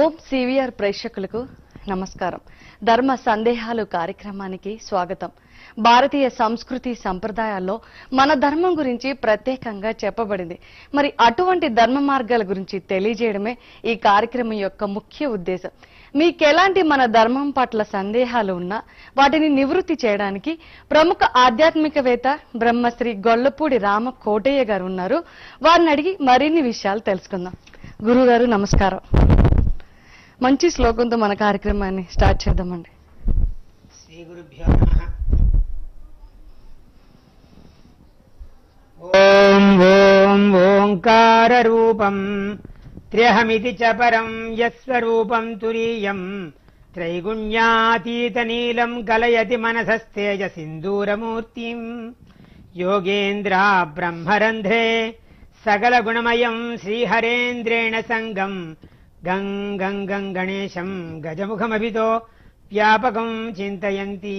ఓం CVR ప్రేక్షకులకు నమస్కారం ధర్మ సందేహాలు కార్యక్రమానికి స్వాగతం భారతీయ సంస్కృతి సంప్రదాయాల్లో మన ధర్మం గురించి ప్రత్యేకంగా చెప్పబడింది మరి అటువంటి ధర్మ మార్గాల గురించి తెలియజేయడమే ఈ కార్యక్రమం యొక్క ముఖ్య ఉద్దేశం మీకెలాంటి మన ధర్మం పట్ల సందేహాలు ఉన్నా వాటిని నివృత్తి చేయడానికి ప్రముఖ ఆధ్యాత్మికవేత్త బ్రహ్మశ్రీ గొల్లపూడి రామ కోటయ్య గారు ఉన్నారు వారిని అడిగి మరిన్ని విషయాలు తెలుసుకుందాం గురుగారు నమస్కారం మంచి శ్లోకంతో మన కార్యక్రమాన్ని స్టార్ట్ చేద్దామండి శ్రీ గురుభ్యో నమ ఓం ఓం ఓంకార రూపం త్ర్యహమితి చ పరం యస్వరూపం తురీయం త్రైగుణ్యాతీత నీలం కలయతి మనసస్తేజ సింధూరమూర్తిం యోగేంద్ర బ్రహ్మరంధ్రే సకల గుణమయం శ్రీహరేంద్రేణ సంగం గం గం గం గణేశం గజముఖమభితో వ్యాపకం చింతయంతి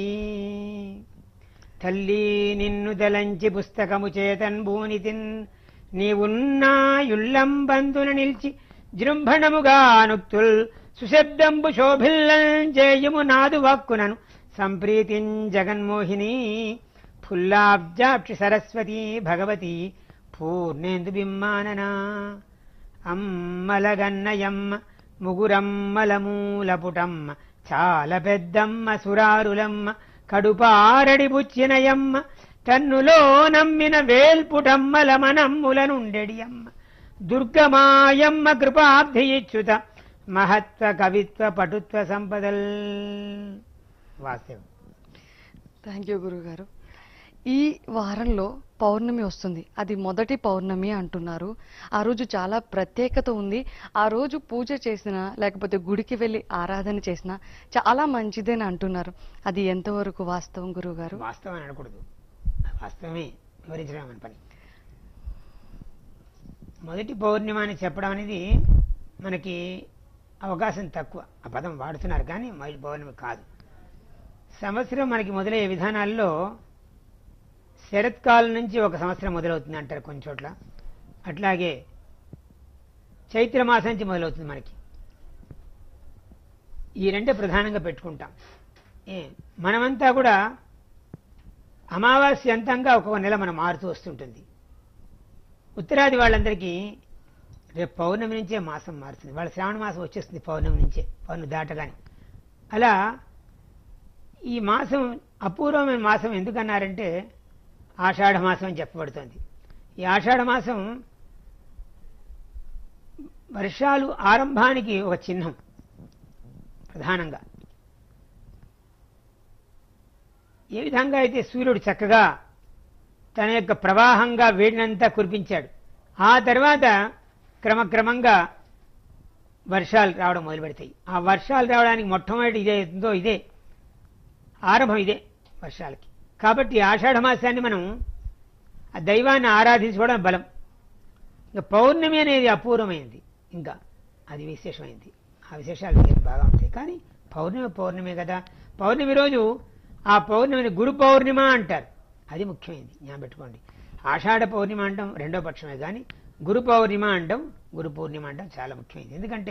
తల్లి నిన్ను దలంచి పుస్తకము చేతన్ భూనితిన్ నీవున్నా యుల్లం బంధున నిల్చి జృంభణముగా నుక్తుల్ సుశబ్దంబు శోభిల్లం చేయము నాదు వాక్కునను సంప్రీతిన్ జగన్మోహిని ఫుల్లాబ్జాక్షి సరస్వతి భగవతి పూర్ణేందు బిమ్మాననా అమ్మలగన్నయమ్మ ముగురమ్మలమూలపుటమ్మ చాలా పెద్దమ్మ సురారులమ్మ కడుపారడి బుచ్చినయమ్మ తన్నులో నమ్మిన వేల్పుటమ్మల మనమ్ముల నుండెడి అమ్మ దుర్గమాయమ్మ కృపాబ్ధి ఇచ్చుత మహత్వ కవిత్వ పటుత్వ సంపదల్ వాస్తవం థ్యాంక్ యూ గురుగారు ఈ వారంలో పౌర్ణమి వస్తుంది అది మొదటి పౌర్ణమి అంటున్నారు ఆ రోజు చాలా ప్రత్యేకత ఉంది ఆ రోజు పూజ చేసినా లేకపోతే గుడికి వెళ్ళి ఆరాధన చేసినా చాలా మంచిదని అంటున్నారు అది ఎంతవరకు వాస్తవం గురుగారు వాస్తవం అని అనకూడదు వాస్తవమే వివరించడం మన పని మొదటి పౌర్ణిమ అని చెప్పడం అనేది మనకి అవకాశం తక్కువ ఆ పదం వాడుతున్నారు కానీ మొదటి పౌర్ణమి కాదు సంవత్సరం మనకి మొదలయ్యే విధానాల్లో శరత్కాలం నుంచి ఒక సంవత్సరం మొదలవుతుంది అంటారు కొన్ని చోట్ల అట్లాగే చైత్రమాసం నుంచి మొదలవుతుంది మనకి ఈ రెండే ప్రధానంగా పెట్టుకుంటాం ఏ మనమంతా కూడా అమావాస్య అంతంగా ఒక్కొక్క నెల మనం మారుతూ వస్తుంటుంది ఉత్తరాది వాళ్ళందరికీ రేపు పౌర్ణమి నుంచే మాసం మారుతుంది వాళ్ళ శ్రావణ మాసం వచ్చేస్తుంది పౌర్ణమి నుంచే పౌర్ణమి దాటగానే అలా ఈ మాసం అపూర్వమైన మాసం ఎందుకన్నారంటే ఆషాఢ మాసం అని చెప్పబడుతోంది ఈ ఆషాఢ మాసం వర్షాలు ఆరంభానికి ఒక చిహ్నం ప్రధానంగా ఏ విధంగా అయితే సూర్యుడు చక్కగా తన యొక్క ప్రవాహంగా వేడినంతా కురిపించాడు ఆ తర్వాత క్రమక్రమంగా వర్షాలు రావడం మొదలు పెడతాయి ఆ వర్షాలు రావడానికి మొట్టమొదటి ఇదే ఉందో ఇదే ఆరంభం ఇదే వర్షాలకి కాబట్టి ఆషాఢ మాసాన్ని మనం ఆ దైవాన్ని ఆరాధించుకోవడం బలం ఇంకా పౌర్ణమి అనేది అపూర్వమైంది ఇంకా అది విశేషమైంది ఆ విశేషాలు మీకు బాగా ఉంటాయి కానీ పౌర్ణమి పౌర్ణమి కదా పౌర్ణమి రోజు ఆ పౌర్ణమిని గురు పౌర్ణిమ అంటారు అది ముఖ్యమైనది జ్ఞాపకం పెట్టుకోండి ఆషాఢ పౌర్ణిమ అంటాం రెండో పక్షమే కానీ గురు పౌర్ణిమ అంటాం గురు పూర్ణిమ అంటాం చాలా ముఖ్యమైనది ఎందుకంటే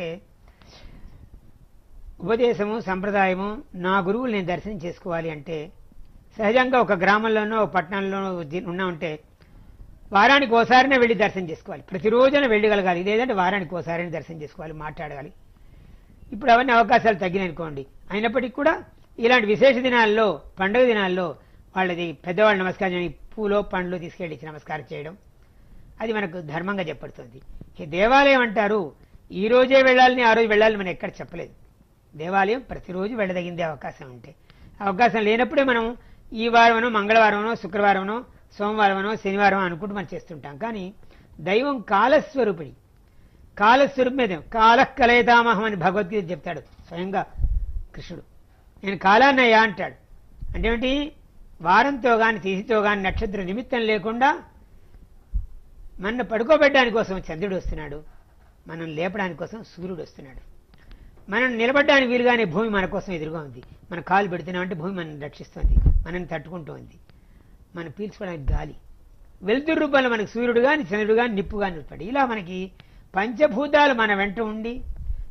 ఉపదేశము సంప్రదాయము నా గురువులు నేను దర్శనం చేసుకోవాలి అంటే సహజంగా ఒక గ్రామంలోనో ఒక పట్టణంలోనో జీ- ఉన్నా ఉంటే వారానికి ఓసారినే వెళ్ళి దర్శనం చేసుకోవాలి ప్రతిరోజున వెళ్ళగలగాలి లేదంటే వారానికి ఓసారిని దర్శనం చేసుకోవాలి మాట్లాడాలి ఇప్పుడు అవన్నీ అవకాశాలు తగ్గినాయి అనుకోండి అయినప్పటికీ కూడా ఇలాంటి విశేష దినాల్లో పండుగ దినాల్లో వాళ్ళది పెద్దవాళ్ళు నమస్కారం చేయడం పూలో పండ్లు తీసుకెళ్ళి ఇచ్చి నమస్కారం చేయడం అది మనకు ధర్మంగా చెప్పడుతుంది ఈ దేవాలయం అంటారు ఈ రోజే వెళ్ళాలని ఆ రోజు వెళ్ళాలని మనం ఎక్కడ చెప్పలేదు దేవాలయం ప్రతిరోజు వెళ్ళదగిందే అవకాశం ఉంటే అవకాశం లేనప్పుడే మనం ఈ వారమనో మంగళవారమనో శుక్రవారమనో సోమవారమనో శనివారం అనుకుంటూ మనం చేస్తుంటాం కానీ దైవం కాలస్వరూపిణి కాలస్వరూపమే కాల కలయతామహం అని భగవద్గీత చెప్తాడు స్వయంగా కృష్ణుడు నేను కాలాన్నయ్యా అంటాడు అంటే ఏమిటి వారంతో గాని తిథితో గాని నక్షత్ర నిమిత్తం లేకుండా మన పడుకోబెట్టడానికి కోసం చంద్రుడు వస్తున్నాడు మనం లేపడానికి కోసం సూర్యుడు వస్తున్నాడు మనం నిలబడడానికి వీలుగానే భూమి మన కోసం ఎదురుగా ఉంది మన కాలు పెడుతున్నామంటే భూమి మనం రక్షిస్తుంది మనల్ని తట్టుకుంటోంది మనం పీల్చుకోవడానికి గాలి వెలుతురు రూపంలో మనకి సూర్యుడు కానీ చంద్రుడు కానీ నిప్పు కానీ ఉంటాడు ఇలా మనకి పంచభూతాలు మన వెంట ఉండి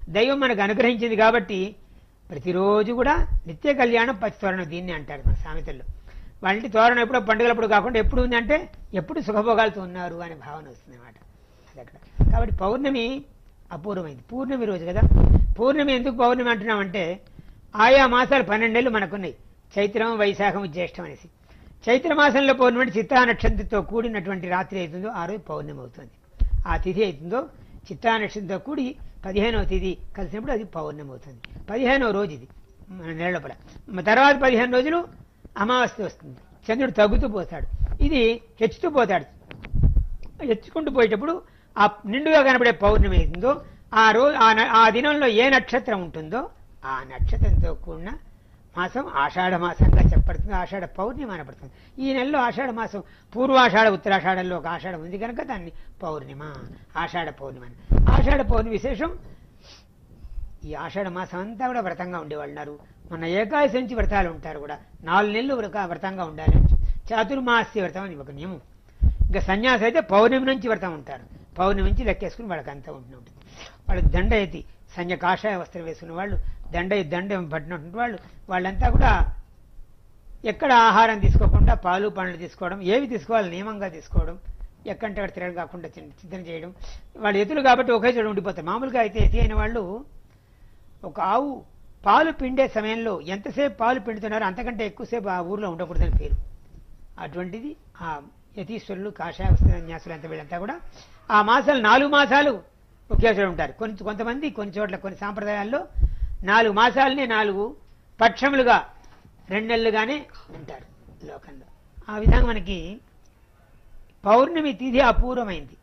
దైవం మనకు అనుగ్రహించింది కాబట్టి ప్రతిరోజు కూడా నిత్య కళ్యాణం పచ్చి తోరణం దీన్ని అంటారు మన సామెతల్లో వాళ్ళ ఇంటి తోరణం ఎప్పుడో పండుగలప్పుడు కాకుండా ఎప్పుడు ఉందంటే ఎప్పుడు సుఖభోగాలతో ఉన్నారు అనే భావన వస్తుంది అనమాట అది అక్కడ కాబట్టి పౌర్ణమి అపూర్వమైంది పూర్ణమి రోజు కదా పూర్ణమి ఎందుకు పౌర్ణమి అంటున్నామంటే ఆయా మాసాలు పన్నెండేళ్ళు మనకున్నాయి చైత్రం వైశాఖం జ్యేష్టం అనేసి చైత్ర మాసంలో పౌర్ణమి అంటే చిత్తా నక్షత్రంతో కూడినటువంటి రాత్రి అవుతుందో ఆ రోజు పౌర్ణమి అవుతుంది ఆ తిథి అవుతుందో చిత్తా నక్షత్రంతో కూడి పదిహేనవ తిథి కలిసినప్పుడు అది పౌర్ణమి అవుతుంది పదిహేనవ రోజు ఇది మన నెల లోపల మ- తర్వాత పదిహేను రోజులు అమావాస్య వస్తుంది చంద్రుడు తగ్గుతూ పోతాడు ఇది హెచ్చుతూ పోతాడు ఎత్తుకుంటూ పోయేటప్పుడు ఆ నిండుగా కనబడే పౌర్ణమి అవుతుందో ఆ రోజు ఆ న- ఆ దినంలో ఏ నక్షత్రం ఉంటుందో ఆ నక్షత్రంతో కూడిన మాసం ఆషాఢ మాసంగా చెప్పబడుతుంది ఆషాఢ పౌర్ణమి అనబడుతుంది ఈ నెలలో ఆషాఢ మాసం పూర్వాషాఢ ఉత్తరాషాఢంలో ఒక ఆషాఢం ఉంది కనుక దాన్ని పౌర్ణిమ ఆషాఢ పౌర్ణిమ అని ఆషాఢ పౌర్ణమి విశేషం ఈ ఆషాఢ మాసం అంతా కూడా వ్రతంగా ఉండేవాళ్ళు ఉన్నారు మన ఏకాదశి నుంచి వ్రతాలు ఉంటారు కూడా నాలుగు నెలలు వ్రత- వ్రతంగా ఉండాలి చాతుర్మాస్య వ్రతం అని ఒక నియమం ఇంకా సన్యాసి అయితే పౌర్ణమి నుంచి వ్రతం ఉంటారు పౌర్ణమి నుంచి లెక్కేసుకుని వాళ్ళకి అంతా ఉంటూ ఉంటుంది వాళ్ళకి దండ ఎత్తి సంజ కాషాయ వస్త్రం వేసుకున్న వాళ్ళు దండ ఎత్తి దండం పట్టినటువంటి వాళ్ళు వాళ్ళంతా కూడా ఎక్కడ ఆహారం తీసుకోకుండా పాలు పండ్లు తీసుకోవడం ఏవి తీసుకోవాలి నియమంగా తీసుకోవడం ఎక్కంటే అక్కడ తిరగ కాకుండా చి- చింతన చేయడం వాళ్ళు ఎతులు కాబట్టి ఒకే చోట ఉండిపోతారు మామూలుగా అయితే ఎతి అయిన వాళ్ళు ఒక ఆవు పాలు పిండే సమయంలో ఎంతసేపు పాలు పిండుతున్నారో అంతకంటే ఎక్కువసేపు ఆ ఊర్లో ఉండకూడదని పేరు అటువంటిది ఆ యతీశ్వరులు కాషాయ వస్త్రన్యాసులు అంత వీళ్ళంతా కూడా ఆ మాసాలు నాలుగు మాసాలు ఒకే చోట ఉంటారు కొన్ని కొంతమంది కొన్ని చోట్ల కొన్ని సాంప్రదాయాల్లో నాలుగు మాసాలని నాలుగు పక్షములుగా రెండు నెలలుగానే ఉంటారు లోకంలో ఆ విధంగా మనకి పౌర్ణమి తిథి అపూర్వమైంది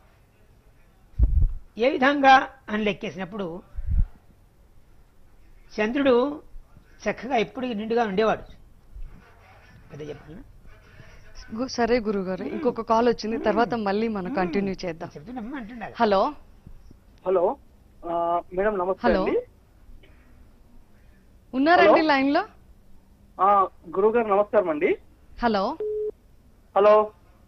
ఏ విధంగా అని లెక్కేసినప్పుడు చంద్రుడు చక్కగా ఎప్పుడు నిండుగా ఉండేవాడు పెద్ద చెప్పాలనా గు- సరే గురుగారు ఇంకొక కాల్ వచ్చింది తర్వాత మళ్ళీ మనం కంటిన్యూ చేద్దాం చెప్తున్నమ్మా అంటుండాలి హలో హలో ఆ, మేడం నమస్తే హలో. అండి ఉన్నారండి హలో. లైన్ లో ఆ, గురువు గారు నమస్కారం అండి హలో హలో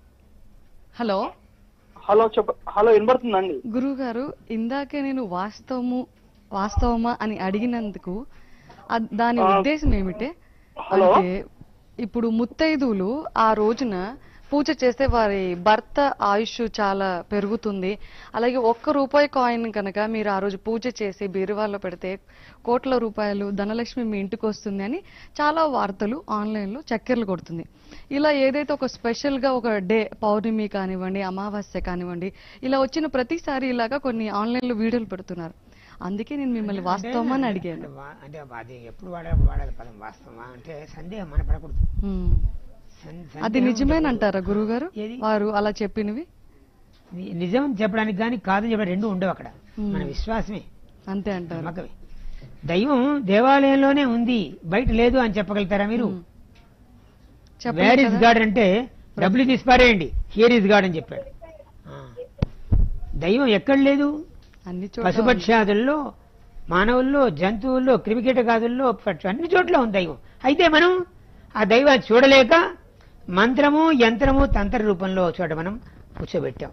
హలో హలో చెప్ప హలో వినబడుతుందండి గురుగారు ఇందాకే నేను వాస్తవము వాస్తవమా అని అడిగినందుకు అద్- దాని ఆ, ఉద్దేశం ఏమిటి హలో. అంటే ఇప్పుడు ముత్తైదువులు ఆ రోజున పూజ చేస్తే వారి భర్త ఆయుష్ చాలా పెరుగుతుంది అలాగే ఒక్క రూపాయి కాయిన్ కనుక మీరు ఆ రోజు పూజ చేసి బీరువాలో పెడితే కోట్ల రూపాయలు ధనలక్ష్మి మీ ఇంటికి వస్తుంది అని చాలా వార్తలు ఆన్లైన్లో చక్కెరలు కొడుతుంది ఇలా ఏదైతే ఒక స్పెషల్గా ఒక డే పౌర్ణమి కానివ్వండి అమావాస్య కానివ్వండి ఇలా వచ్చిన ప్రతిసారి ఇలాగా కొన్ని ఆన్లైన్లో వీడియోలు పెడుతున్నారు అందుకే నేను మిమ్మల్ని వాస్తవమా అని అడిగాను అంటే వా- అంటే అది ఎప్పుడు వాడాలి వాడాలి పదం వాస్తవమా అంటే సందేహం మన పడకూడదు ఉమ్. సన్- అది సందేహం నిజమేనంటారా గురుగారు ఏది? వారు అలా చెప్పినవి ని- నిజం చెప్పడానికి కానీ కాదు చెప్పడానికి రెండు ఉండవు అక్కడ Hmm. మన విశ్వాసమే అంతే అంటారు నమ్మకమే దైవం దేవాలయంలోనే ఉంది బయట లేదు అని చెప్పగలుగుతారా మీరు Hmm. చెప్పలేదు వేర్ ఇస్ కదా? గాడ్ అంటే డబ్బులు తీసి పారేయండి హియర్ ఇస్ గాడ్ అని చెప్పాడు ఆ. దైవం ఎక్కడ లేదు అన్ని చోట్ల పశుపక్ష్యాదుల్లో మానవుల్లో జంతువుల్లో క్రిమికీటకాదుల్లో పక్షు- అన్ని చోట్ల ఉంది దైవం అయితే మనం ఆ దైవాన్ని చూడలేక మంత్రము యంత్రము తంత్ర రూపంలో ఒక చోట మనం కూర్చోబెట్టాం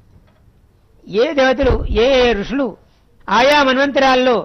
ఏ దేవతలు ఏ ఏ ఋషులు ఆయా మన్వంతరాల్లో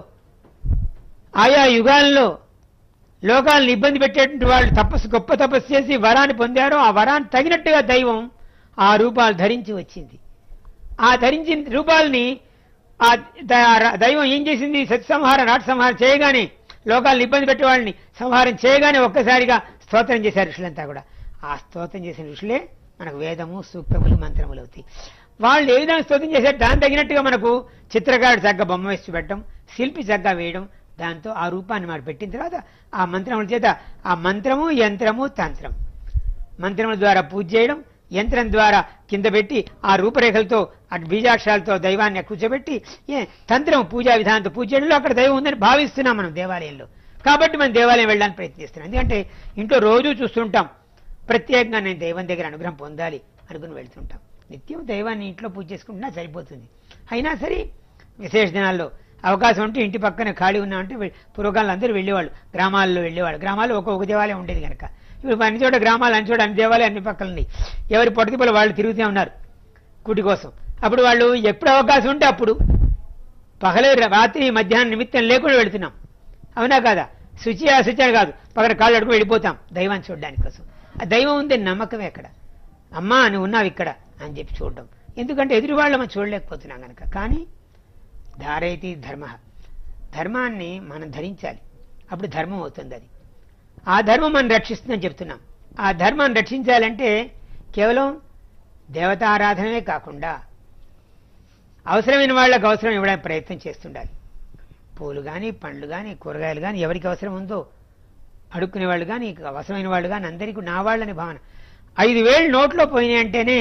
ఆయా యుగాల్లో లోకాలను ఇబ్బంది పెట్టేటువంటి వాళ్ళు తపస్సు గొప్ప తపస్సు చేసి వరాన్ని పొందారో ఆ వరాన్ని తగినట్టుగా దైవం ఆ రూపాలు ధరించి వచ్చింది ఆ ధరించిన రూపాలని ఆ ద- దైవం ఏం చేసింది సత్సంహారం నాట సంహారం చేయగానే లోకాలను ఇబ్బంది పెట్టే వాళ్ళని సంహారం చేయగానే ఒక్కసారిగా స్తోత్రం చేశారు ఋషులంతా కూడా ఆ స్తోత్రం చేసిన ఋషులే మనకు వేదము సూక్తములు మంత్రములు అవుతాయి వాళ్ళు ఏ విధంగా స్తోత్రం చేశారు దాని తగినట్టుగా మనకు చిత్రకారుడు చక్కగా బొమ్మ వేసి పెట్టడం శిల్పి చక్కగా వేయడం దాంతో ఆ రూపాన్ని మాట పెట్టిన తర్వాత ఆ మంత్రముల చేత ఆ మంత్రము యంత్రము తంత్రం మంత్రముల ద్వారా పూజ చేయడం యంత్రం ద్వారా కింద పెట్టి ఆ రూపరేఖలతో అటు బీజాక్షరాలతో దైవాన్ని కూర్చోబెట్టి ఏ తంత్రం పూజా విధానంతో పూజ చేయడంలో అక్కడ దైవం ఉందని భావిస్తున్నాం మనం దేవాలయంలో కాబట్టి మనం దేవాలయం వెళ్ళడానికి ప్రయత్నిస్తున్నాం ఎందుకంటే ఇంట్లో రోజు చూస్తుంటాం ప్రత్యేకంగా నేను దైవం దగ్గర అనుగ్రహం పొందాలి అనుకుని వెళ్తుంటాం నిత్యం దైవాన్ని ఇంట్లో పూజ చేసుకుంటున్నా సరిపోతుంది అయినా సరే విశేష దినాల్లో అవకాశం ఉంటే ఇంటి పక్కన ఖాళీ ఉన్నామంటే వె- పూర్వకాలంలో అందరూ వెళ్ళేవాళ్ళు గ్రామాల్లో వెళ్ళేవాళ్ళు గ్రామాల్లో ఒక్కొక్క దేవాలయం ఉండేది కనుక ఇప్పుడు అన్ని చోట గ్రామాలు అన్ని చోట అన్ని దేవాలయాలు అన్ని పక్కన ఉన్నాయి ఎవరి పొడతిపలు వాళ్ళు తిరుగుతూ ఉన్నారు కుటి కోసం అప్పుడు వాళ్ళు ఎప్పుడు అవకాశం ఉంటే అప్పుడు పగలే రాత్రి మధ్యాహ్నం నిమిత్తం లేకుండా వెళుతున్నాం అవునా కాదా శుచి అశుచి అని కాదు పక్కన కాళ్ళు అడుగు వెళ్ళిపోతాం దైవాన్ని చూడడానికి కోసం ఆ దైవం ఉంది నమ్మకమే అక్కడ అమ్మా నువ్వు ఉన్నావు ఇక్కడ అని చెప్పి చూడడం ఎందుకంటే ఎదురు వాళ్ళు మనం చూడలేకపోతున్నాం కనుక కానీ ధారైతి ధర్మ ధర్మాన్ని మనం ధరించాలి అప్పుడు ధర్మం అవుతుంది అది ఆ ధర్మం మనం రక్షిస్తుందని చెప్తున్నాం ఆ ధర్మాన్ని రక్షించాలంటే కేవలం దేవతారాధనమే కాకుండా అవసరమైన వాళ్ళకు అవసరం ఇవ్వడానికి ప్రయత్నం చేస్తుండాలి పూలు కానీ పండ్లు కానీ కూరగాయలు కానీ ఎవరికి అవసరం ఉందో అడుక్కునే వాళ్ళు కానీ అవసరమైన వాళ్ళు కానీ అందరికీ నా వాళ్ళని భావన ఐదు వేలు నోట్లో పోయినాయి అంటేనే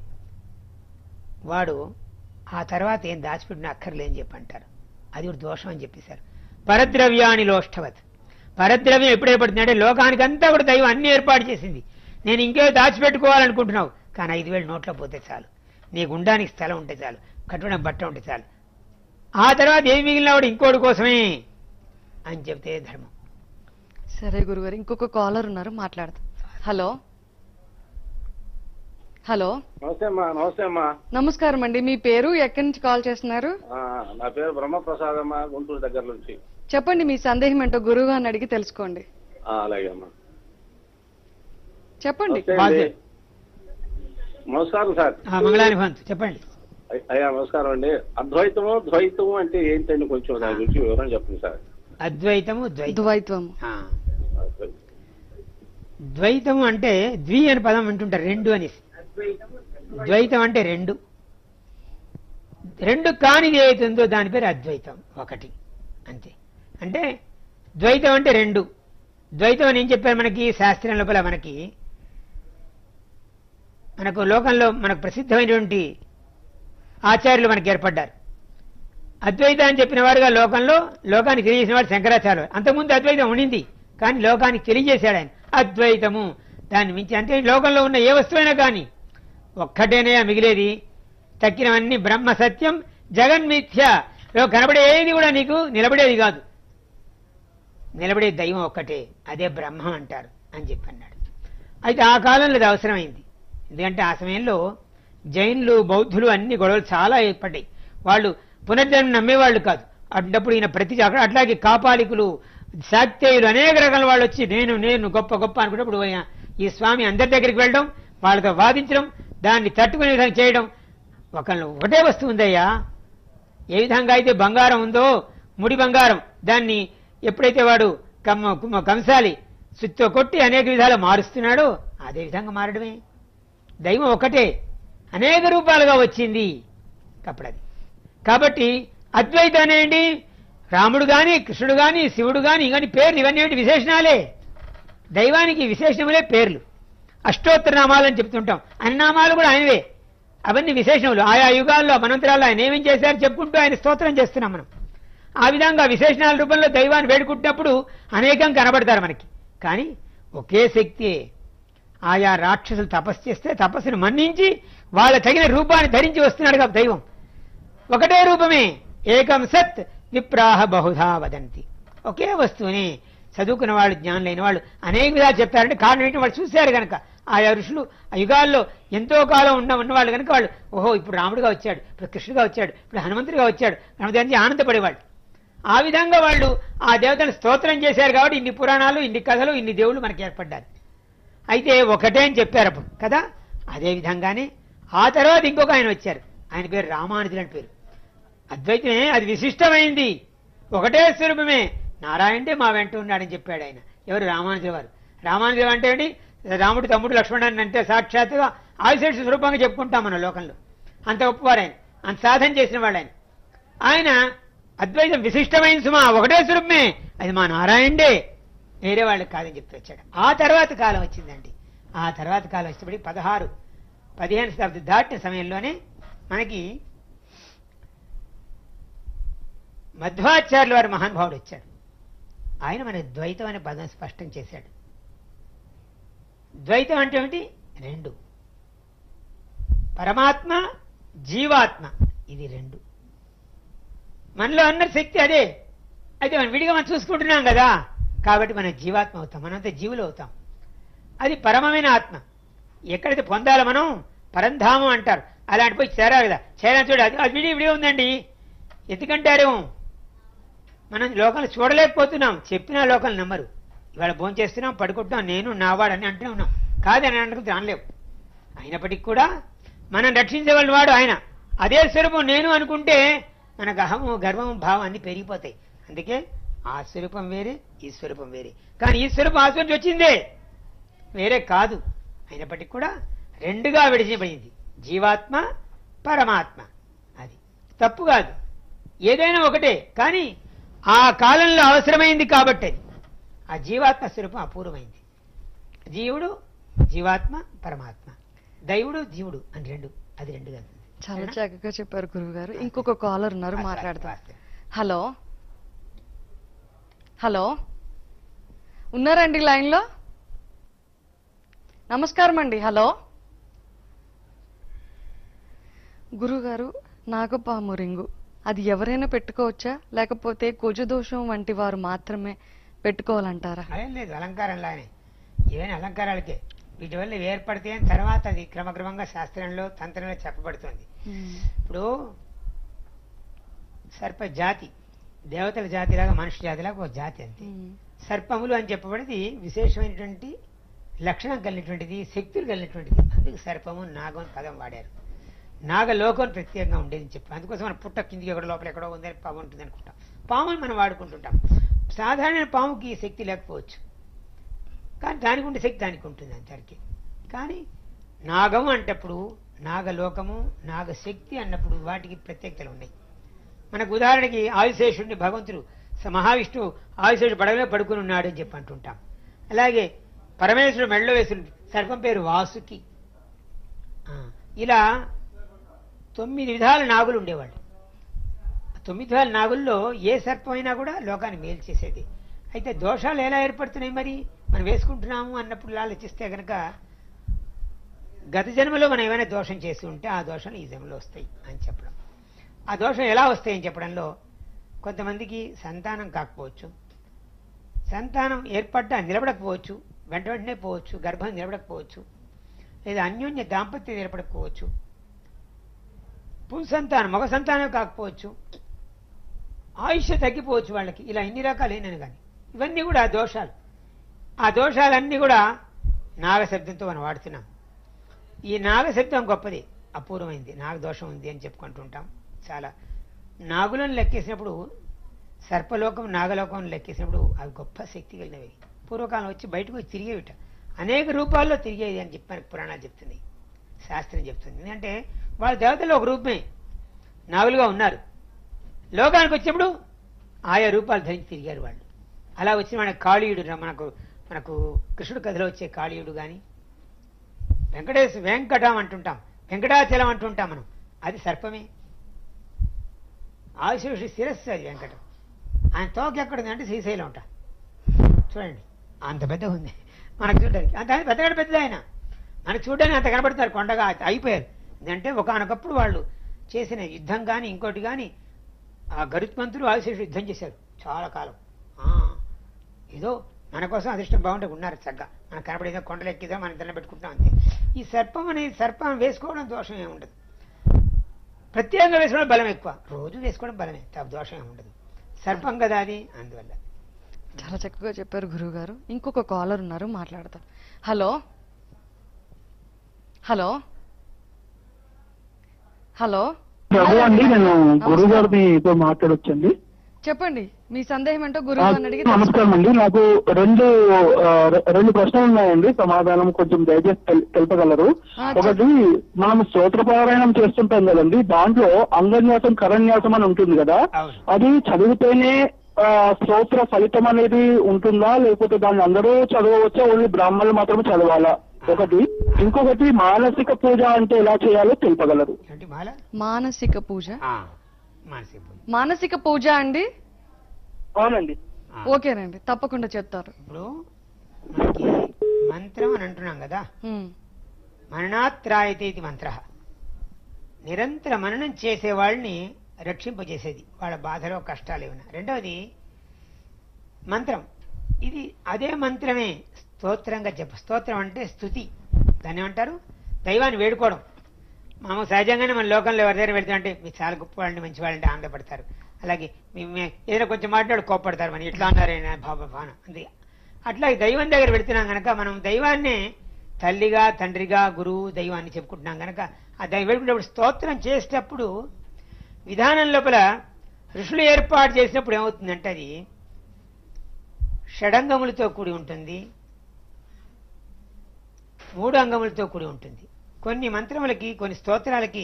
వాడు ఆ తర్వాత ఏం దాచిపెట్టిన అక్కర్లేని చెప్పి అంటారు అది కూడా దోషం అని చెప్పేశారు పరద్రవ్యాని లోష్టవత్ పరద్రవ్యం ఎప్పుడు ఏర్పడుతుంది అంటే లోకానికి అంతా కూడా దైవం అన్ని ఏర్పాటు చేసింది నేను ఇంకే దాచిపెట్టుకోవాలనుకుంటున్నావు కానీ ఐదు వేలు నోట్లో పోతే చాలు నీకు ఉండడానికి స్థలం ఉంటే చాలు కట్టుకోవడానికి బట్ట ఉంటే చాలు ఆ తర్వాత ఏమి మిగిలిన వాడు ఇంకోటి కోసమే అని చెప్తే ధర్మం సరే గురుగారు ఇంకొక కాలర్ ఉన్నారు మాట్లాడదాం హలో హలో నమస్తే అమ్మా నమస్తే అమ్మా నమస్కారం అండి మీ పేరు ఎక్కడి నుంచి కాల్ చేస్తున్నారు ఆ, నా పేరు బ్రహ్మప్రసాద్ అమ్మా గుంటూరు దగ్గర నుంచి చెప్పండి మీ సందేహం ఏంటో గురువు అని అడిగి తెలుసుకోండి ఆ, అలాగే అమ్మా చెప్పండి నమస్తే అండి. నమస్కారం సార్ ఆ మంగళానుభవంతు చెప్పండి అయ్- అయ్యా నమస్కారం అండి అద్వైతము ద్వైతము అంటే ఏంటండి కొంచెం దాని గురించి వివరం చెప్పండి సార్ అద్వైతము ద్వైతం ద్వైత్వము ఆ. ద్వైతము అంటే ద్వి అని పదం అంటుంటారు రెండు అనేసి ద్వైతం అంటే రెండు రెండు కానిది ఏదైతుందో దాని పేరు అద్వైతం ఒకటి అంతే అంటే ద్వైతం అంటే రెండు ద్వైతం అని ఏం చెప్పారు మనకి శాస్త్రం లోపల మనకి మనకు లోకంలో మనకు ప్రసిద్ధమైనటువంటి ఆచార్యులు మనకి ఏర్పడ్డారు అద్వైతం అని చెప్పిన వారుగా లోకంలో లోకానికి తెలియజేసిన వాడు శంకరాచార్యులు అంతకుముందు అద్వైతం ఉండింది కానీ లోకానికి తెలియజేశాడు ఆయన అద్వైతము దాన్ని మించి అంటే లోకంలో ఉన్న ఏ వస్తువైనా కానీ ఒక్కటేనే మిగిలేది తక్కినవన్నీ బ్రహ్మ సత్యం జగన్మిథ్య లో కనబడే ఏది కూడా నీకు నిలబడేది కాదు నిలబడే దైవం ఒక్కటే అదే బ్రహ్మం అంటారు అని చెప్పి అన్నాడు అయితే ఆ కాలంలో అది అవసరమైంది ఎందుకంటే ఆ సమయంలో జైన్లు బౌద్ధులు అన్ని గొడవలు చాలా ఏర్పడ్డాయి వాళ్ళు పునర్జన్మ నమ్మేవాళ్ళు కాదు అన్నప్పుడు ఈయన ప్రతి అక్కడ అట్లాగే కాపాలికులు శాక్తేయులు అనేక రకాల వాళ్ళు వచ్చి నేను నేను గొప్ప గొప్ప అనుకున్నప్పుడు ఆయన ఈ స్వామి అందరి దగ్గరికి వెళ్ళడం వాళ్ళతో వాదించడం దాన్ని తట్టుకునే విధంగా చేయడం ఒకళ్ళు ఒకటే వస్తువు ఉందయ్యా ఏ విధంగా అయితే బంగారం ఉందో ముడి బంగారం దాన్ని ఎప్పుడైతే వాడు కమ్మ కుమ్మ కంసాలి సుత్తో కొట్టి అనేక విధాలు మారుస్తున్నాడో అదే విధంగా మారడమే దైవం ఒకటే అనేక రూపాలుగా వచ్చింది అప్పుడది కాబట్టి అద్వైతం అనేంటి రాముడు గాని కృష్ణుడు గాని శివుడు గాని కానీ పేర్లు ఇవన్నీ ఏంటి విశేషణాలే దైవానికి విశేషణములే పేర్లు అష్టోత్తర నామాలు అని చెప్తుంటాం అన్ని నామాలు కూడా ఆయనవే అవన్నీ విశేషణములు ఆయా యుగాల్లో మనంతరాల్లో ఆయన ఏమేం చేశారు చెప్పుకుంటూ ఆయన స్తోత్రం చేస్తున్నాం మనం ఆ విధంగా విశేషణాల రూపంలో దైవాన్ని వేడుకుంటున్నప్పుడు అనేకం కనబడతారు మనకి కానీ ఒకే శక్తి ఆయా రాక్షసులు తపస్సు చేస్తే తపస్సును మన్నించి వాళ్ళ తగిన రూపాన్ని ధరించి వస్తున్నాడు కదా దైవం ఒకటే రూపమే ఏకం సత్ విప్రాహ బహుధా వదంతి ఒకే వస్తువుని చదువుకున్న వాళ్ళు జ్ఞానం లేని వాళ్ళు అనేక విధాలు చెప్తారంటే కారణం ఏంటి వాళ్ళు చూశారు కనుక ఆయా ఋషులు ఆ యుగాల్లో ఎంతో కాలం ఉన్న ఉన్నవాళ్ళు కనుక వాళ్ళు ఓహో ఇప్పుడు రాముడుగా వచ్చాడు ఇప్పుడు కృష్ణుడుగా వచ్చాడు ఇప్పుడు హనుమంతుడిగా వచ్చాడు హనుమంతుడి ఆనందపడేవాళ్ళు ఆ విధంగా వాళ్ళు ఆ దేవతను స్తోత్రం చేశారు కాబట్టి ఇన్ని పురాణాలు ఇన్ని కథలు ఇన్ని దేవుళ్ళు మనకి ఏర్పడ్డారు అయితే ఒకటే అని చెప్పారు అప్పుడు కదా అదే విధంగానే ఆ తర్వాత ఇంకొక ఆయన వచ్చారు ఆయన పేరు రామానుజులు అని పేరు అద్వైతమే అది విశిష్టమైంది ఒకటే స్వరూపమే నారాయణే మా వెంట ఉన్నాడని చెప్పాడు ఆయన ఎవరు రామానుజుల వారు రామానుజులు అంటే ఏంటి రాముడు తమ్ముడు లక్ష్మణుడు అంటే సాక్షాత్తుగా ఆవిశేష స్వరూపంగా చెప్పుకుంటాం మన లోకంలో అంత గొప్పవారు ఆయన అంత సాధన చేసిన వాళ్ళు ఆయన ఆయన అద్వైతం విశిష్టమైన సుమా ఒకటే స్వరూపమే అది మా నారాయణే వేరే వాళ్ళకి కాదని చెప్తూ వచ్చాడు ఆ తర్వాత కాలం వచ్చిందండి ఆ తర్వాత కాలం వచ్చేప్పటికి పదహారు పదిహేను శతాబ్ది దాటిన సమయంలోనే మనకి మధ్వాచార్యుల వారి మహానుభావుడు వచ్చాడు ఆయన మన ద్వైతం అనే పదం స్పష్టం చేశాడు ద్వైతం అంటే ఏమిటి రెండు పరమాత్మ జీవాత్మ ఇది రెండు మనలో ఉన్న శక్తి అదే అయితే మనం విడిగా మనం చూసుకుంటున్నాం కదా కాబట్టి మనం జీవాత్మ అవుతాం మనంతా జీవులు అవుతాం అది పరమమైన ఆత్మ ఎక్కడైతే పొందాలో మనం పరంధామం అంటారు అలాంటి పోయి చేరాలి కదా చేరా చూడు అది అది విడి విడి ఉందండి ఎందుకంటారేమో మనం లోకాలు చూడలేకపోతున్నాం చెప్పినా లోకాలు నమ్మరు ఇవాళ భోజనం చేస్తున్నాం పడుకుంటున్నాం నేను నావాడని అంటూనే ఉన్నాం కాదని అంటే అనలేవు అయినప్పటికీ కూడా మనం రక్షించగల వాడు ఆయన అదే స్వరూపం నేను అనుకుంటే మనకు అహము గర్వము భావం అన్ని పెరిగిపోతాయి అందుకే ఆ స్వరూపం వేరే ఈ స్వరూపం వేరే కానీ ఈ స్వరూపం ఆ స్వరూపం వచ్చిందే వేరే కాదు అయినప్పటికీ కూడా రెండుగా విడిచిపోయింది జీవాత్మ పరమాత్మ అది తప్పు కాదు ఏదైనా ఒకటే కానీ ఆ కాలంలో అవసరమైంది కాబట్టి అది. ఆ జీవాత్మ స్వరూపం అపూర్వమైంది జీవుడు జీవాత్మ పరమాత్మ దైవుడు జీవుడు అని రెండు అది రెండు కాదు చాలా చక్కగా చెప్పారు గురువు గారు ఇంకొక కాలర్ ఉన్నారు వాస్తవం, మాట్లాడతాం వాస్తవం. హలో హలో ఉన్నారండి లైన్లో నమస్కారం అండి హలో గురుగారు నాగపాము రింగు అది ఎవరైనా పెట్టుకోవచ్చా లేకపోతే కుజదోషం వంటి వారు మాత్రమే పెట్టుకోవాలంటారా అదేం లేదు అలంకారంలానే ఏవైనా అలంకారాలకే వీటి వల్ల ఏర్పడితే అని తర్వాత అది క్రమక్రమంగా శాస్త్రంలో తంత్రంలో చెప్పబడుతుంది ఇప్పుడు సర్ప జాతి దేవతల జాతిలాగా మనుషు జాతిలాగా ఒక జాతి అంతే ఉమ్. సర్పములు అని చెప్పబడేది విశేషమైనటువంటి లక్షణం కలిగినటువంటిది శక్తులు కలిగినటువంటిది అందుకు సర్పము నాగం అని పదం వాడారు నాగలోకం ప్రత్యేకంగా ఉండేది చెప్పి అందుకోసం మన పుట్ట కిందికి ఎక్కడో లోపల ఎక్కడో ఉందని పాము ఉంటుంది అనుకుంటాం పాముని మనం వాడుకుంటుంటాం సాధారణ పాముకి ఈ శక్తి లేకపోవచ్చు కానీ దానికి ఉండే శక్తి దానికి ఉంటుంది అంతరికి కానీ నాగము అంటప్పుడు నాగలోకము నాగశక్తి అన్నప్పుడు వాటికి ప్రత్యేకతలు ఉన్నాయి మనకు ఉదాహరణకి ఆయుశేషుడిని భగవంతుడు స- మహావిష్ణువు ఆయుశేషుడు పడవలో పడుకుని ఉన్నాడు అని చెప్పి అంటుంటాం అలాగే పరమేశ్వరుడు మెళ్ళలో వేసిన సర్పం పేరు వాసుకి ఆ, ఇలా తొమ్మిది విధాల నాగులు ఉండేవాళ్ళు ఆ తొమ్మిది విధాల నాగుల్లో ఏ సర్పం అయినా కూడా లోకాన్ని మేలు చేసేది అయితే దోషాలు ఎలా ఏర్పడుతున్నాయి మరి మనం వేసుకుంటున్నాము అన్నప్పుడు ఆలోచిస్తే గనక గత జన్మలో మనం ఏమైనా దోషం చేసి ఉంటే ఆ దోషాలు ఈ జన్మలో వస్తాయి అని చెప్పడం ఆ దోషం ఎలా వస్తాయని చెప్పడంలో కొంతమందికి సంతానం కాకపోవచ్చు సంతానం ఏర్పడ్డా నిలబడకపోవచ్చు వెంట వెంటనే పోవచ్చు గర్భం నిలబడకపోవచ్చు లేదా అన్యోన్య దాంపత్యం ఏర్పడకపోవచ్చు పురు సంతానం మగ సంతానం కాకపోవచ్చు ఆయుష్ తగ్గిపోవచ్చు వాళ్ళకి ఇలా ఇన్ని రకాలేనని కానీ ఇవన్నీ కూడా దోషాలు ఆ దోషాలన్నీ కూడా నాగశబ్దంతో మనం వాడుతున్నాం ఈ నాగశబ్దం గొప్పది అపూర్వమైంది నాగదోషం ఉంది అని చెప్పుకుంటుంటాం చాలా నాగులను లెక్కేసినప్పుడు సర్పలోకం నాగలోకం లెక్కేసినప్పుడు అవి గొప్ప శక్తి కలిగినవి పూర్వకాలం వచ్చి బయటకు వచ్చి తిరిగేవిట అనేక రూపాల్లో తిరిగేది అని చెప్పి మనకు పురాణాలు చెప్తున్నాయి శాస్త్రం చెప్తుంది ఎందుకంటే వాళ్ళ దేవతలు ఒక రూపమే నాగులుగా ఉన్నారు లోకానికి వచ్చినప్పుడు ఆయా రూపాలు ధరించి తిరిగారు వాళ్ళు అలా వచ్చిన మన కాళీయుడు రా- మనకు మనకు కృష్ణుడు కథలో వచ్చే కాళీయుడు కానీ వెంకటేశ్ వెంకటం అంటుంటాం వెంకటాచలం అంటుంటాం మనం అది సర్పమే ఆశేషి శిరస్సు అది వెంకటం ఆయన తోక ఎక్కడుంది అంటే శ్రీశైలం ఉంటా చూడండి అంత పెద్దగా ఉంది మనకు చూడడానికి అంత పెద్దగా పెద్దది ఆయన మనకు చూడడానికి అంత కనబడుతున్నారు కొండగా అయిపోయారు ఎందుకంటే ఒకనొకప్పుడు వాళ్ళు చేసిన యుద్ధం కానీ ఇంకోటి కానీ ఆ గరుత్మంతులు ఆశేషు యుద్ధం చేశారు చాలా కాలం ఆ, ఏదో మన కోసం అదృష్టం బాగుంటే ఉన్నారు చక్కగా మనకు కనబడేదో కొండలు ఎక్కిదో మన దండ పెట్టుకుంటాం అంతే ఈ సర్పం అనేది సర్పం వేసుకోవడం దోషం ఏమి ఉండదు ప్రత్యేకంగా వేసుకోవడం బలం ఎక్కువ రోజు వేసుకోవడం బలమే తా- దోషం ఏమి ఉండదు సర్పం కదా అది అందువల్ల చాలా చక్కగా చెప్పారు గురువు గారు ఇంకొక కాలర్ ఉన్నారు మాట్లాడతాం హలో హలో హలో ప్రభు అండి నేను గురువు గారితో మాట్లాడొచ్చండి చెప్పండి మీ సందేహం ఏంటో గురువు ఆ, గారిని అడిగి నమస్కారం అండి నాకు రెండు ఆ, రె- రెండు ప్రశ్నలు ఉన్నాయండి సమాధానం కొంచెం దయచేసి తెల్- తెలుపగలరు ఆ, ఒకటి మనం స్తోత్రపారాయణం చేస్తుంటాం కదండి దాంట్లో అంగన్యాసం కరన్యాసం అని ఉంటుంది కదా అవును. అది చదివితేనే ఆ, స్తోత్ర ఫలితం అనేది ఉంటుందా లేకపోతే దాన్ని అందరూ చదవవచ్చా ఓన్లీ బ్రాహ్మణులు మాత్రమే చదవాలా ఒకటి ఇంకొకటి మానసిక పూజ అంటే ఎలా చేయాలో తెలుపగలరు ఏంటి మాల మానసిక పూజ ఆ, మానసిక పూజ. మానసిక పూజ అండి అవునండి ఆ. ఓకేనండి తప్పకుండా చెప్తారు ఇప్పుడు మనకి మంత్రం అని అంటున్నాం కదా ఉమ్, మననాత్రాయతే ఇది మంత్ర నిరంతర మననం చేసే వాళ్ళని రక్షింపజేసేది వాళ్ళ బాధలో కష్టాలు ఏమైనా రెండవది మంత్రం ఇది అదే మంత్రమే స్తోత్రంగా చెప్ప స్తోత్రం అంటే స్థుతి దాన్ని ఏమంటారు దైవాన్ని వేడుకోవడం మామూలు సహజంగానే మన లోకంలో ఎవరి దగ్గర వెళ్తుంటే మీరు చాలా గొప్ప వాళ్ళని మంచి వాళ్ళని ఆనందపడతారు అలాగే మీ- మీ- ఏదైనా కొంచెం మాట్లాడు కోప్పడతారు మన ఇట్లా అన్నారైనా భావ భావన అంతే అట్లా దైవం దగ్గర వెళుతున్నాం గనక మనం దైవాన్ని తల్లిగా తండ్రిగా గురువు దైవాన్ని చెప్పుకుంటున్నాం గనక ఆ దైవం వెళ్తున్నప్పుడు స్తోత్రం చేసేటప్పుడు విధానం లోపల ఋషులు ఏర్పాటు చేసినప్పుడు ఏమవుతుందంటే అది షడంగములతో కూడి ఉంటుంది మూడు అంగములతో కూడి ఉంటుంది కొన్ని మంత్రములకి కొన్ని స్తోత్రాలకి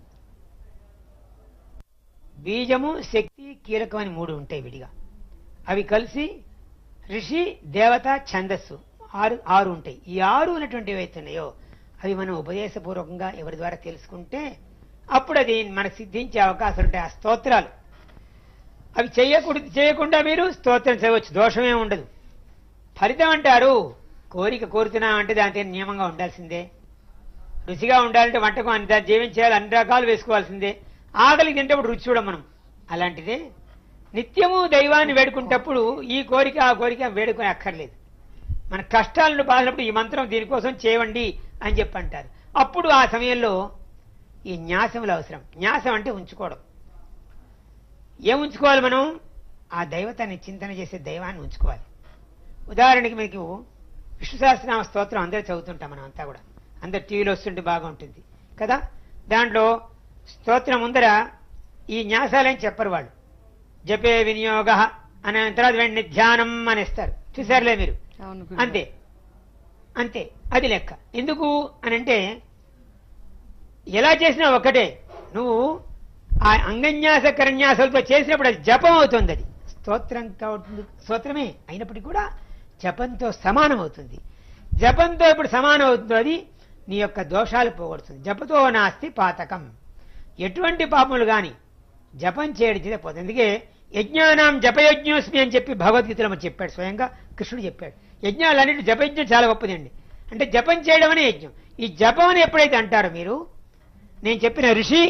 బీజము శక్తి కీలకం అని మూడు ఉంటాయి విడిగా అవి కలిసి ఋషి దేవత ఛందస్సు ఆరు ఆరు ఉంటాయి ఈ ఆరు ఉన్నటువంటివి ఏవైతున్నాయో అవి మనం ఉపదేశపూర్వకంగా ఎవరి ద్వారా తెలుసుకుంటే అప్పుడు అది మనకు సిద్ధించే అవకాశం ఉంటాయి ఆ స్తోత్రాలు అవి చేయకూడదు చేయకుండా మీరు స్తోత్రం చేయవచ్చు దోషమే ఉండదు ఫలితం అంటారు కోరిక కోరుతున్నామంటే దాంతో నియమంగా ఉండాల్సిందే రుచిగా ఉండాలంటే వంటకం అంత జీవించాలి అన్ని రకాలు వేసుకోవాల్సిందే ఆకలి తింటప్పుడు రుచి చూడం మనం అలాంటిదే నిత్యము దైవాన్ని వేడుకుంటప్పుడు ఈ కోరిక ఆ కోరిక వేడుకొని అక్కర్లేదు మన కష్టాలను బాధినప్పుడు ఈ మంత్రం దీనికోసం చేయండి అని చెప్పి అంటారు అప్పుడు ఆ సమయంలో ఈ న్యాసములు అవసరం న్యాసం అంటే ఉంచుకోవడం ఏం ఉంచుకోవాలి మనం ఆ దైవతాన్ని చింతన చేసే దైవాన్ని ఉంచుకోవాలి ఉదాహరణకి మీకు విష్ణు సహస్రనామ స్తోత్రం అందరూ చదువుతుంటాం మనం అంతా కూడా అందరు టీవీలో వస్తుంటే బాగా ఉంటుంది కదా దాంట్లో స్తోత్రం ముందర ఈ న్యాసాలని చెప్పరు వాళ్ళు జపే వినియోగ అనే తర్వాత వెంటనే ధ్యానం అనేస్తారు చూసారులే మీరు అవును అంతే అంతే అది లెక్క ఎందుకు అని అంటే ఎలా చేసినా ఒకటే నువ్వు ఆ అంగన్యాస కరన్యాసాలతో చేసినప్పుడు అది జపం అవుతుంది అది స్తోత్రం కావట్లేదు స్తోత్రమే అయినప్పటికీ కూడా జపంతో సమానం అవుతుంది జపంతో ఇప్పుడు సమానం అవుతుందో అది నీ యొక్క దోషాలు పోగొడుతుంది జపతో నాస్తి పాతకం ఎటువంటి పాపములు గాని జపం చేయడం చేత పోతుంది అందుకే యజ్ఞానాం జపయజ్ఞోస్మి అని చెప్పి భగవద్గీతలో మనకు చెప్పాడు స్వయంగా కృష్ణుడు చెప్పాడు యజ్ఞాలన్నింటి జపయజ్ఞం చాలా గొప్పది అండి అంటే జపం చేయడం అనే యజ్ఞం ఈ జపం అని ఎప్పుడైతే అంటారో మీరు నేను చెప్పిన ఋషి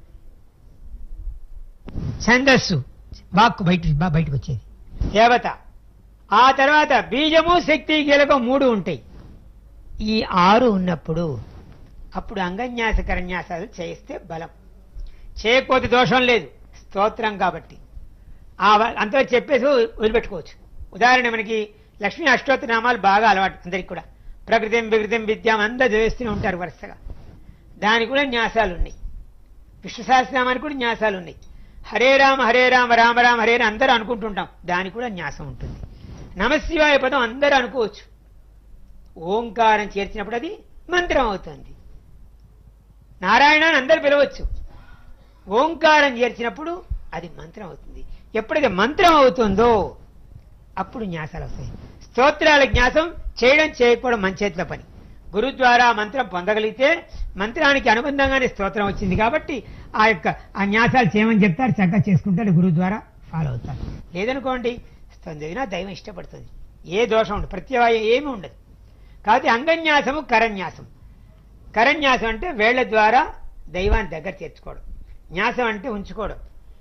ఛందస్సు వాక్కు బయట బా- బయటకు వచ్చేది దేవత ఆ తర్వాత బీజము శక్తి కీలకం మూడు ఉంటాయి ఈ ఆరు ఉన్నప్పుడు అప్పుడు అంగన్యాస కరన్యాసాలు చేయిస్తే బలం చేయకపోతే దోషం లేదు స్తోత్రం కాబట్టి ఆ వ- అంతా చెప్పేసి వదిలి- వదిలిపెట్టుకోవచ్చు ఉదాహరణ మనకి లక్ష్మీ అష్టోత్తర నామాలు బాగా అలవాటు అందరికి కూడా ప్రకృతిం వికృతిం విద్యాం అందరూ చదివేస్తూనే ఉంటారు వరుసగా దానికి కూడా న్యాసాలు ఉన్నాయి విష్ణు సహస్రనామానికి కూడా న్యాసాలు ఉన్నాయి హరే రామ హరే రామ రామ రామ హరే అని అందరూ అనుకుంటుంటాం దానికి కూడా న్యాసం ఉంటుంది నమశివాయ పదం అందరూ అనుకోవచ్చు ఓంకారం చేర్చినప్పుడు అది మంత్రం అవుతుంది నారాయణ అని అందరు పిలవచ్చు ఓంకారం చేర్చినప్పుడు అది మంత్రం అవుతుంది ఎప్పుడైతే మంత్రం అవుతుందో అప్పుడు న్యాసాలు వస్తాయి స్తోత్రాల న్యాసం చేయడం చేయకపోవడం మన చేతిలో పని గురు ద్వారా మంత్రం పొందగలిగితే మంత్రానికి అనుబంధంగానే స్తోత్రం వచ్చింది కాబట్టి ఆ యొక్క ఆ న్యాసాలు చేయమని చెప్తారు చక్కగా చేసుకుంటారు గురువు ద్వారా ఫాలో అవుతారు లేదనుకోండి స్తోత్రం చదివినా దైవం ఇష్టపడుతుంది ఏ దోషం ఉండదు ప్రత్యవాయం ఏమీ ఉండదు కాబట్టి అంగన్యాసము కరన్యాసం కరన్యాసం అంటే వేళ్ల ద్వారా దైవాన్ని దగ్గర చేర్చుకోవడం న్యాసం అంటే ఉంచుకోవడం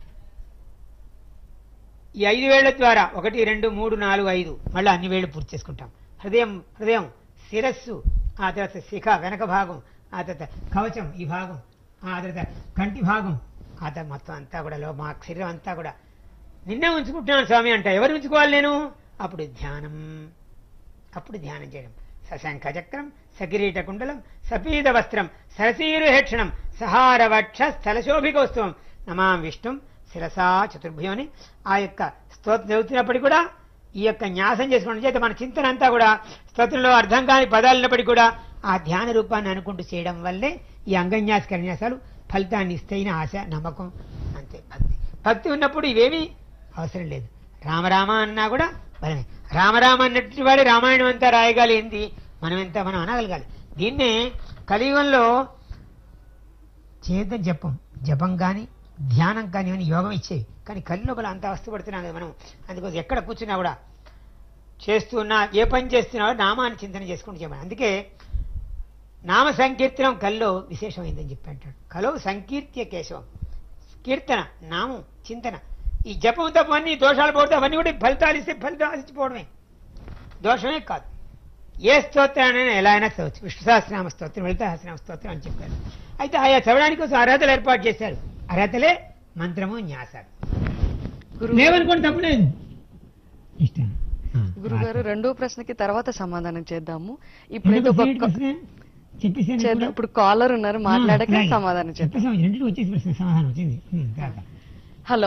ఈ ఐదు వేళ్ల ద్వారా ఒకటి రెండు మూడు నాలుగు ఐదు మళ్ళీ అన్ని వేళ్ళు పూర్తి చేసుకుంటాం హృదయం హృదయం శిరస్సు ఆ తర్వాత శిఖ వెనక భాగం ఆ తర్వాత కవచం ఈ భాగం ఆ తర్వాత కంటి భాగం ఆ తర్వాత మొత్తం అంతా కూడా లో మా శరీరం అంతా కూడా నిన్నే ఉంచుకుంటున్నాను స్వామి అంట ఎవరు ఉంచుకోవాలి నేను అప్పుడు ధ్యానం అప్పుడు ధ్యానం చేయడం సశంఖ చక్రం సకిరీట కుండలం సపీత వస్త్రం సరసీరుహేక్షణం సహారవక్ష స్థలశోభికోత్సవం నమాం విష్ణుం శిరసా చతుర్భుజం అని ఆ యొక్క స్తోత్రం చదువుతున్నప్పటికీ కూడా ఈ యొక్క న్యాసం చేసుకోవడం చేత మన చింతన అంతా కూడా స్తోత్రంలో అర్థం కాని పదాలు ఉన్నప్పటికీ కూడా ఆ ధ్యాన రూపాన్ని అనుకుంటూ చేయడం వల్లే ఈ అంగన్యాస కన్యాసాలు ఫలితాన్ని ఇస్తాయిన ఆశ నమ్మకం అంతే భక్తి భక్తి ఉన్నప్పుడు ఇవేమీ అవసరం లేదు రామరామ అన్నా కూడా బలమే రామరామ అన్నట్టు వాడి రామాయణం అంతా రాయగలిగింది మనం ఎంత మనం అనగలగాలి దీన్నే కలియుగంలో చేద్దాం జపం జపం కానీ ధ్యానం కానీ అని యోగం ఇచ్చేవి కానీ కళ్ళు లోపల అంత అవస్థపడుతున్నాం కదా మనం అందుకోసం ఎక్కడ కూర్చున్నా కూడా చేస్తున్నా ఏ పని చేస్తున్నా కూడా నామాన్ని చింతన చేసుకుంటూ చెప్పాలి అందుకే నామ సంకీర్తనం కల్లో విశేషమైందని చెప్పి అంటాడు కలో సంకీర్త్య కేశవం కీర్తన నామం చింతన ఈ జపం తప్ప అన్ని దోషాలు పోతే అవన్నీ కూడా ఫలితాలు ఇస్తే ఫలితం ఆశించిపోవడమే దోషమే కాదు ఏ స్తోత్రాన్ని ఎలా అయినా చదవచ్చు విష్ణు సహస్రనామ స్తోత్రం లలిత సహస్రనామ స్తోత్రం అని చెప్పారు అయితే ఆయా చదవడానికి కోసం అర్హతలు ఏర్పాటు చేశారు అర్హతలే మంత్రము న్యాసాలు గురువు లేవనుకోండి తప్పులేదు ఇష్టం ఆ, గురుగారు రెండో ప్రశ్నకి తర్వాత సమాధానం చేద్దాము ఇప్పుడైతే ఎందుకు ఒక ఫీడ్ ప్రశ్న? చెప్పేసాను చేద్దాం ఇప్పుడు. ఇప్పుడు కాలర్ ఉన్నారు మాట్లాడక అలాగే. సమాధానం చేద్దాం చెప్పేసాం రెండింటికి వచ్చేసి ప్రశ్న సమాధానం వచ్చింది ఉమ్, తర్వాత. హలో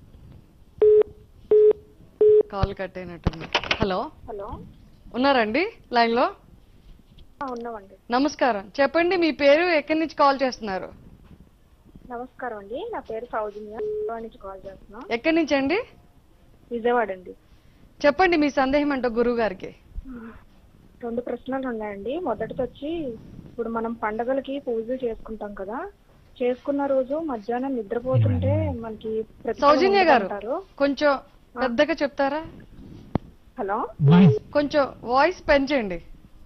కాల్ కట్ అయినట్టుంది హలో హలో ఉన్నారండి లైన్ లో ఆ, ఉన్నామండి నమస్కారం చెప్పండి మీ పేరు ఎక్కడి నుంచి కాల్ చేస్తున్నారు నమస్కారం అండి నా పేరు సౌజన్య విజయవాడ నుంచి కాల్ చేస్తున్నా ఎక్కడి నుంచి అండి విజయవాడ అండి చెప్పండి మీ సందేహం ఏంటో గురువు గారికి రెండు ప్రశ్నలు ఉన్నాయండి మొదటిది వచ్చి ఇప్పుడు మనం పండగలకి పూజలు చేసుకుంటాం కదా చేసుకున్న రోజు మధ్యాహ్నం నిద్రపోతుంటే మనకి ప్రతిఫలం సౌజన్య గారు ఉండదంటారు. కొంచెం పెద్దగా చెప్తారా హలో వాయిస్ కొంచెం వాయిస్ పెంచండి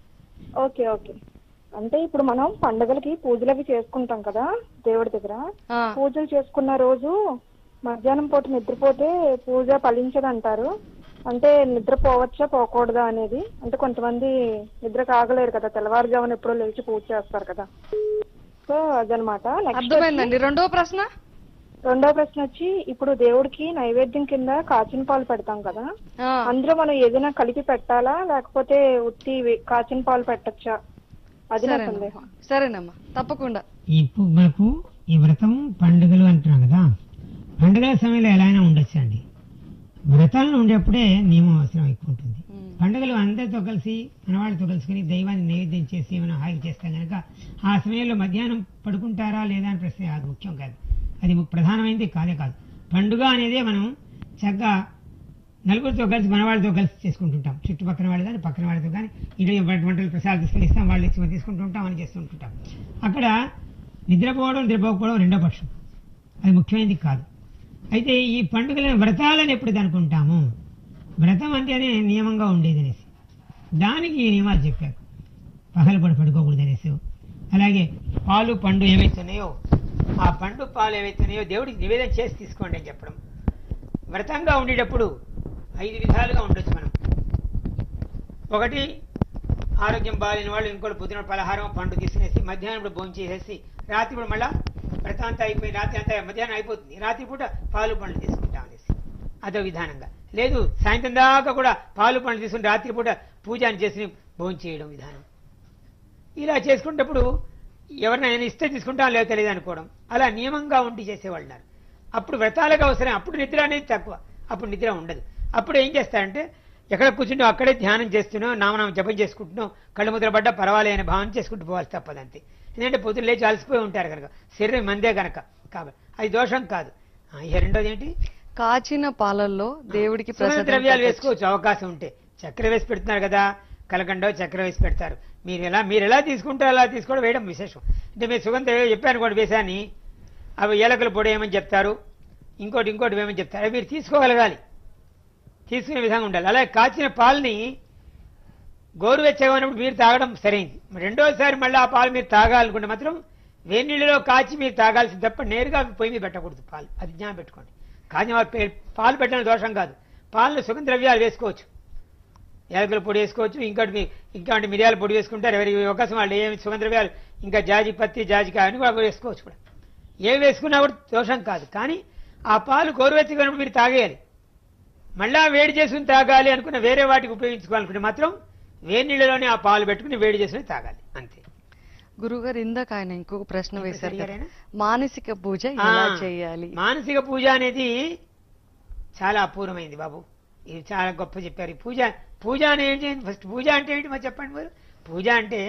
ఓకే ఓకే అంటే ఇప్పుడు మనం పండగలకి పూజలు అవి చేసుకుంటాం కదా దేవుడి దగ్గర ఆ, పూజలు చేసుకున్న రోజు మధ్యాహ్నం పూట నిద్రపోతే పూజ ఫలించదంటారు అంటే నిద్రపోవచ్చా పోకూడదా అనేది అంటే కొంతమంది నిద్ర కాగలేరు కదా తెల్లవారుజామున ఎప్పుడో లేచి పూజ చేస్తారు కదా సో అదనమాట నెక్స్ట్ అర్థమైందండి రెండో ప్రశ్న రెండో ప్రశ్న వచ్చి ఇప్పుడు దేవుడికి నైవేద్యం కింద కాచిన పాలు పెడతాం కదా ఆ, అందులో మనం ఏదైనా కలిపి పెట్టాలా లేకపోతే ఉత్తి వి- కాచిన పాలు పెట్టచ్చా అది నా సరేనమ్మా సందేహం సరేనమ్మా తప్పకుండా ఇప్పుడు మనకు ఈ వ్రతం పండుగలు అంటున్నాం కదా పండుగల సమయంలో ఎలా అయినా ఉండొచ్చు అండి వ్రతాలను ఉండేప్పుడే నియమం అవసరం ఎక్కువ ఉంటుంది ఉమ్. పండుగలు అందరితో కలిసి మనవాళ్ళతో కలుసుకుని దైవాన్ని నైవేద్యం చేసి ఏమైనా హాయి చేస్తాం కనుక ఆ సమయంలో మధ్యాహ్నం పడుకుంటారా లేదా అని ప్రశ్న అది ముఖ్యం కాదు అది ము- ప్రధానమైనది కాదే కాదు పండుగ అనేదే మనం చక్కగా నలుగురితో కలిసి మనవాళ్ళతో కలిసి చేసుకుంటుంటాం చుట్టుపక్కల వాళ్ళు కానీ పక్కన వాళ్ళతో కానీ ఇంట్లో వంట- వంటలు ప్రసాదం తీసుకుని ఇస్తాం వాళ్ళు ఇచ్చి మనం తీసుకుంటుంటాం అని చేస్తుంటుంటాం అక్కడ నిద్రపోవడం నిద్రపోకపోవడం రెండో పక్షం అది ముఖ్యమైనది కాదు అయితే ఈ పండుగలను వ్రతాలని ఎప్పుడు అనుకుంటాము వ్రతం అంటేనే నియమంగా ఉండేది అనేసి దానికి ఈ నియమాలు చెప్పారు పగలపడి పడుకోకూడదు అనేసి అలాగే పాలు పండు ఏవైతున్నాయో ఆ పండు పాలు ఏవైతున్నాయో దేవుడికి నివేదన చేసి తీసుకోండి అని చెప్పడం వ్రతంగా ఉండేటప్పుడు ఐదు విధాలుగా ఉండొచ్చు మనం ఒకటి ఆరోగ్యం బాగాలేని వాళ్ళు ఇంకోటి పొద్దున పలహారం పండు తీసుకునేసి మధ్యాహ్నం ఇప్పుడు భోజనం చేసేసి రాత్రి ఇప్పుడు మళ్ళా వ్రతం అంతా అయిపోయి రాత్రి అంతా మధ్యాహ్నం అయిపోతుంది రాత్రి పూట పాలు పండ్లు తీసుకుంటాం అనేసి అదో విధానంగా లేదు సాయంత్రం దాకా కూడా పాలు పండ్లు తీసుకుని రాత్రి పూట పూజ అని చేసి భోజనం చేయడం విధానం ఇలా చేసుకునేటప్పుడు ఎవరినైనా ఇస్తే తీసుకుంటాం లేదో తెలియదు అనుకోవడం అలా నియమంగా ఉండి చేసేవాళ్ళు ఉన్నారు అప్పుడు వ్రతాలకు అవసరం అప్పుడు నిద్ర అనేది తక్కువ అప్పుడు నిద్ర ఉండదు అప్పుడు ఏం చేస్తారంటే ఎక్కడ కూర్చుంటూ అక్కడే ధ్యానం చేస్తున్నావు నామనామం జపం చేసుకుంటున్నావు కళ్ళు ముద్ర పడ్డా పర్వాలే అనే భావన చేసుకుంటూ పోవాలి తప్పదంతే ఎందుకంటే పొద్దున్న లేచి అలసిపోయి ఉంటారు కనుక శరీరం మందే కనుక కాబట్టి అది దోషం కాదు ఆ, ఇక రెండోది ఏంటి కాచిన పాలల్లో దేవుడికి సుగంధ ప్రసాదం ద్రవ్యాలు పెట్టొచ్చు. వేసుకోవచ్చు అవకాశం ఉంటే చక్కెర వేసి పెడుతున్నారు కదా కలకండో చక్కెర వేసి పెడతారు మీరు ఎలా మీరు ఎలా తీసుకుంటారో అలా తీసుకోవడం వేయడం విశేషం అంటే మీరు సుగంధ చెప్పాను కూడా వేసాని అవి ఏలకల పొడి ఏమని చెప్తారు ఇంకోటి ఇంకోటి ఏమని చెప్తారు అవి మీరు తీసుకోగలగాలి తీసుకునే విధంగా ఉండాలి అలాగే కాచిన పాలని గోరువెచ్చగా ఉన్నప్పుడు మీరు తాగడం సరైంది మరి రెండోసారి మళ్ళీ ఆ పాలు మీరు తాగాలనుకుంటే మాత్రం వేడి నీళ్ళలో కాచి మీరు తాగాల్సింది తప్ప నేరుగా పొయ్యి మీద పెట్టకూడదు పాలు అది జ్ఞానం పెట్టుకోండి కాచిన వా- పే- పాలు పెట్టడం దోషం కాదు పాలలో సుగంధ ద్రవ్యాలు వేసుకోవచ్చు యాలకుల పొడి వేసుకోవచ్చు ఇంకోటి మీ- ఇంకోటి మిరియాల పొడి వేసుకుంటారు ఎవరి అవకాశం వాళ్ళు ఏమి సుగంధ ద్రవ్యాలు ఇంకా జాజి పత్తి జాజికాయ అని కూడా వేసుకోవచ్చు కూడా ఏవి వేసుకున్నా కూడా దోషం కాదు కానీ ఆ పాలు గోరువెచ్చగా ఉన్నప్పుడు మీరు తాగేయాలి మళ్ళా వేడి చేసుకుని తాగాలి అనుకున్న వేరే వాటికి ఉపయోగించుకోవాలనుకుంటే మాత్రం వేడి నీళ్ళలోనే ఆ పాలు పెట్టుకుని వేడి చేసుకుని తాగాలి అంతే గురుగారు ఇందాక ఆయన ఇంకొక ప్రశ్న ఇప్పుడు వేశారు కదా. అడిగారేనా? మానసిక పూజ ఆ, ఎలా చేయాలి మానసిక పూజ అనేది చాలా అపూర్వమైంది బాబు ఇది చాలా గొప్ప చెప్పారు ఈ పూజ పూజ అనేది ఫస్ట్ పూజ అంటే ఏంటి మరి చెప్పండి మీరు పూజ అంటే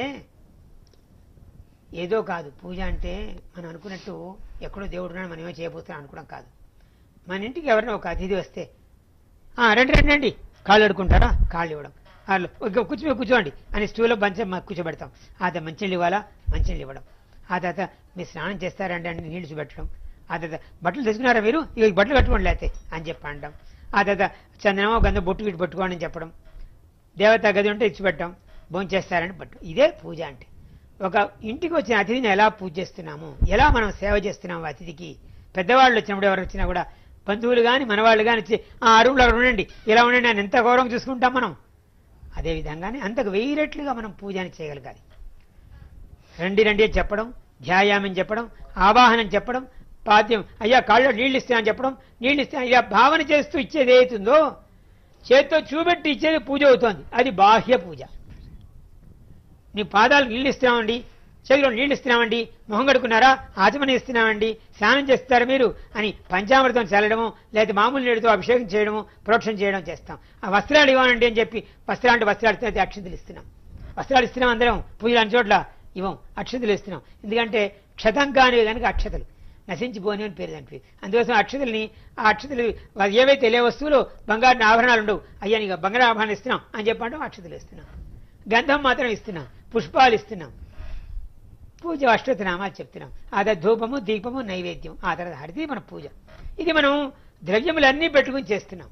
ఏదో కాదు పూజ అంటే మనం అనుకున్నట్టు ఎక్కడో దేవుడు ఉన్నాడు మనం ఏమో చేయబోతున్నాం అనుకోవడం కాదు మన ఇంటికి ఎవరైనా ఒక అతిథి వస్తే "ఆ, రండి రండి రండి కాళ్ళు అడుకుంటారా కాళ్ళు ఇవ్వడం వాళ్ళు "ఇక కూర్చో కూర్చోండి అని స్టూల్లో మంచి కూర్చోబెడతాం ఆ తర్వాత మంచినీళ్ళు ఇవ్వాలా మంచినీళ్ళు ఇవ్వడం ఆ తర్వాత మీరు స్నానం చేస్తారండి అని నీళ్లు చూపెట్టడం ఆ తర్వాత బట్టలు తెచ్చుకున్నారా మీరు ఇక ఈ బట్టలు కట్టుకోండి లేతే అని చెప్పి అనడం ఆ తర్వాత చందనమో గంధ బొట్టు గిట్టు పట్టుకోండి అని చెప్పడం దేవత గది ఉంటే ఇచ్చి పెట్టడం భోజనం చేస్తారని పట్టు ఇదే పూజ అంటే ఒక ఇంటికి వచ్చిన అతిథిని ఎలా పూజ చేస్తున్నాము ఎలా మనం సేవ చేస్తున్నాము అతిథికి పెద్దవాళ్ళు వచ్చినప్పుడు ఎవరు వచ్చినా కూడా బంధువులు కానీ మనవాళ్ళు కానీ వచ్చి ఆ అరువులు అక్కడ ఉండండి ఇలా ఉండండి అని ఎంత గౌరవం చూసుకుంటాం మనం అదే విధంగానే అంతకు వెయ్యి రెట్లుగా మనం పూజని చేయగలగాలి రండి రండి అని చెప్పడం ధ్యాయామని చెప్పడం ఆవాహనం చెప్పడం పాద్యం అయ్యా కాళ్ళు నీళ్ళు ఇస్తానని చెప్పడం నీళ్ళు ఇస్తాను ఇలా భావన చేస్తూ ఇచ్చేది ఏతుందో చేత్తో చూపెట్టి ఇచ్చేది పూజ అవుతోంది అది బాహ్య పూజ నీ పాదాలు నీళ్ళు ఇస్తున్నామండి చెవిలో నీళ్ళు ఇస్తున్నామండి మొహం కడుకున్నారా ఆచమని ఇస్తున్నామండి స్నానం చేస్తారా మీరు అని పంచామృతం చల్లడము లేదా మామూలు నీటితో అభిషేకం చేయడము ప్రోక్షణ చేయడం చేస్తాం ఆ వస్త్రాలు ఇవ్వనండి అని చెప్పి వస్త్రాలు అంటే వస్త్రాలు ఇస్తే అక్షంతలు ఇస్తున్నాం వస్త్రాలు ఇస్తున్నాం అందరం పూజలు అన్ని చోట్ల ఇవ్వం అక్షతలు ఇస్తున్నాం ఎందుకంటే క్షతం కానివి కనుక అక్షతలు నశించిపోని అని పేరు దానికి అందుకోసం అక్షతల్ని ఆ అక్షతలు ఏవైతే లే వస్తువులు బంగారు ఆభరణాలు ఉండవు అయ్యా నీకు బంగారు ఆభరణాలు ఇస్తున్నాం అని చెప్పంటే అక్షతలు ఇస్తున్నాం గంధం మాత్రం ఇస్తున్నాం పుష్పాలు ఇస్తున్నాం పూజ అష్టోత్తనామాలు చెప్తున్నాం ఆ తర్వాత ధూపము దీపము నైవేద్యం ఆ తర్వాత హరిది మన పూజ ఇది మనం ద్రవ్యములన్నీ పెట్టుకుని చేస్తున్నాం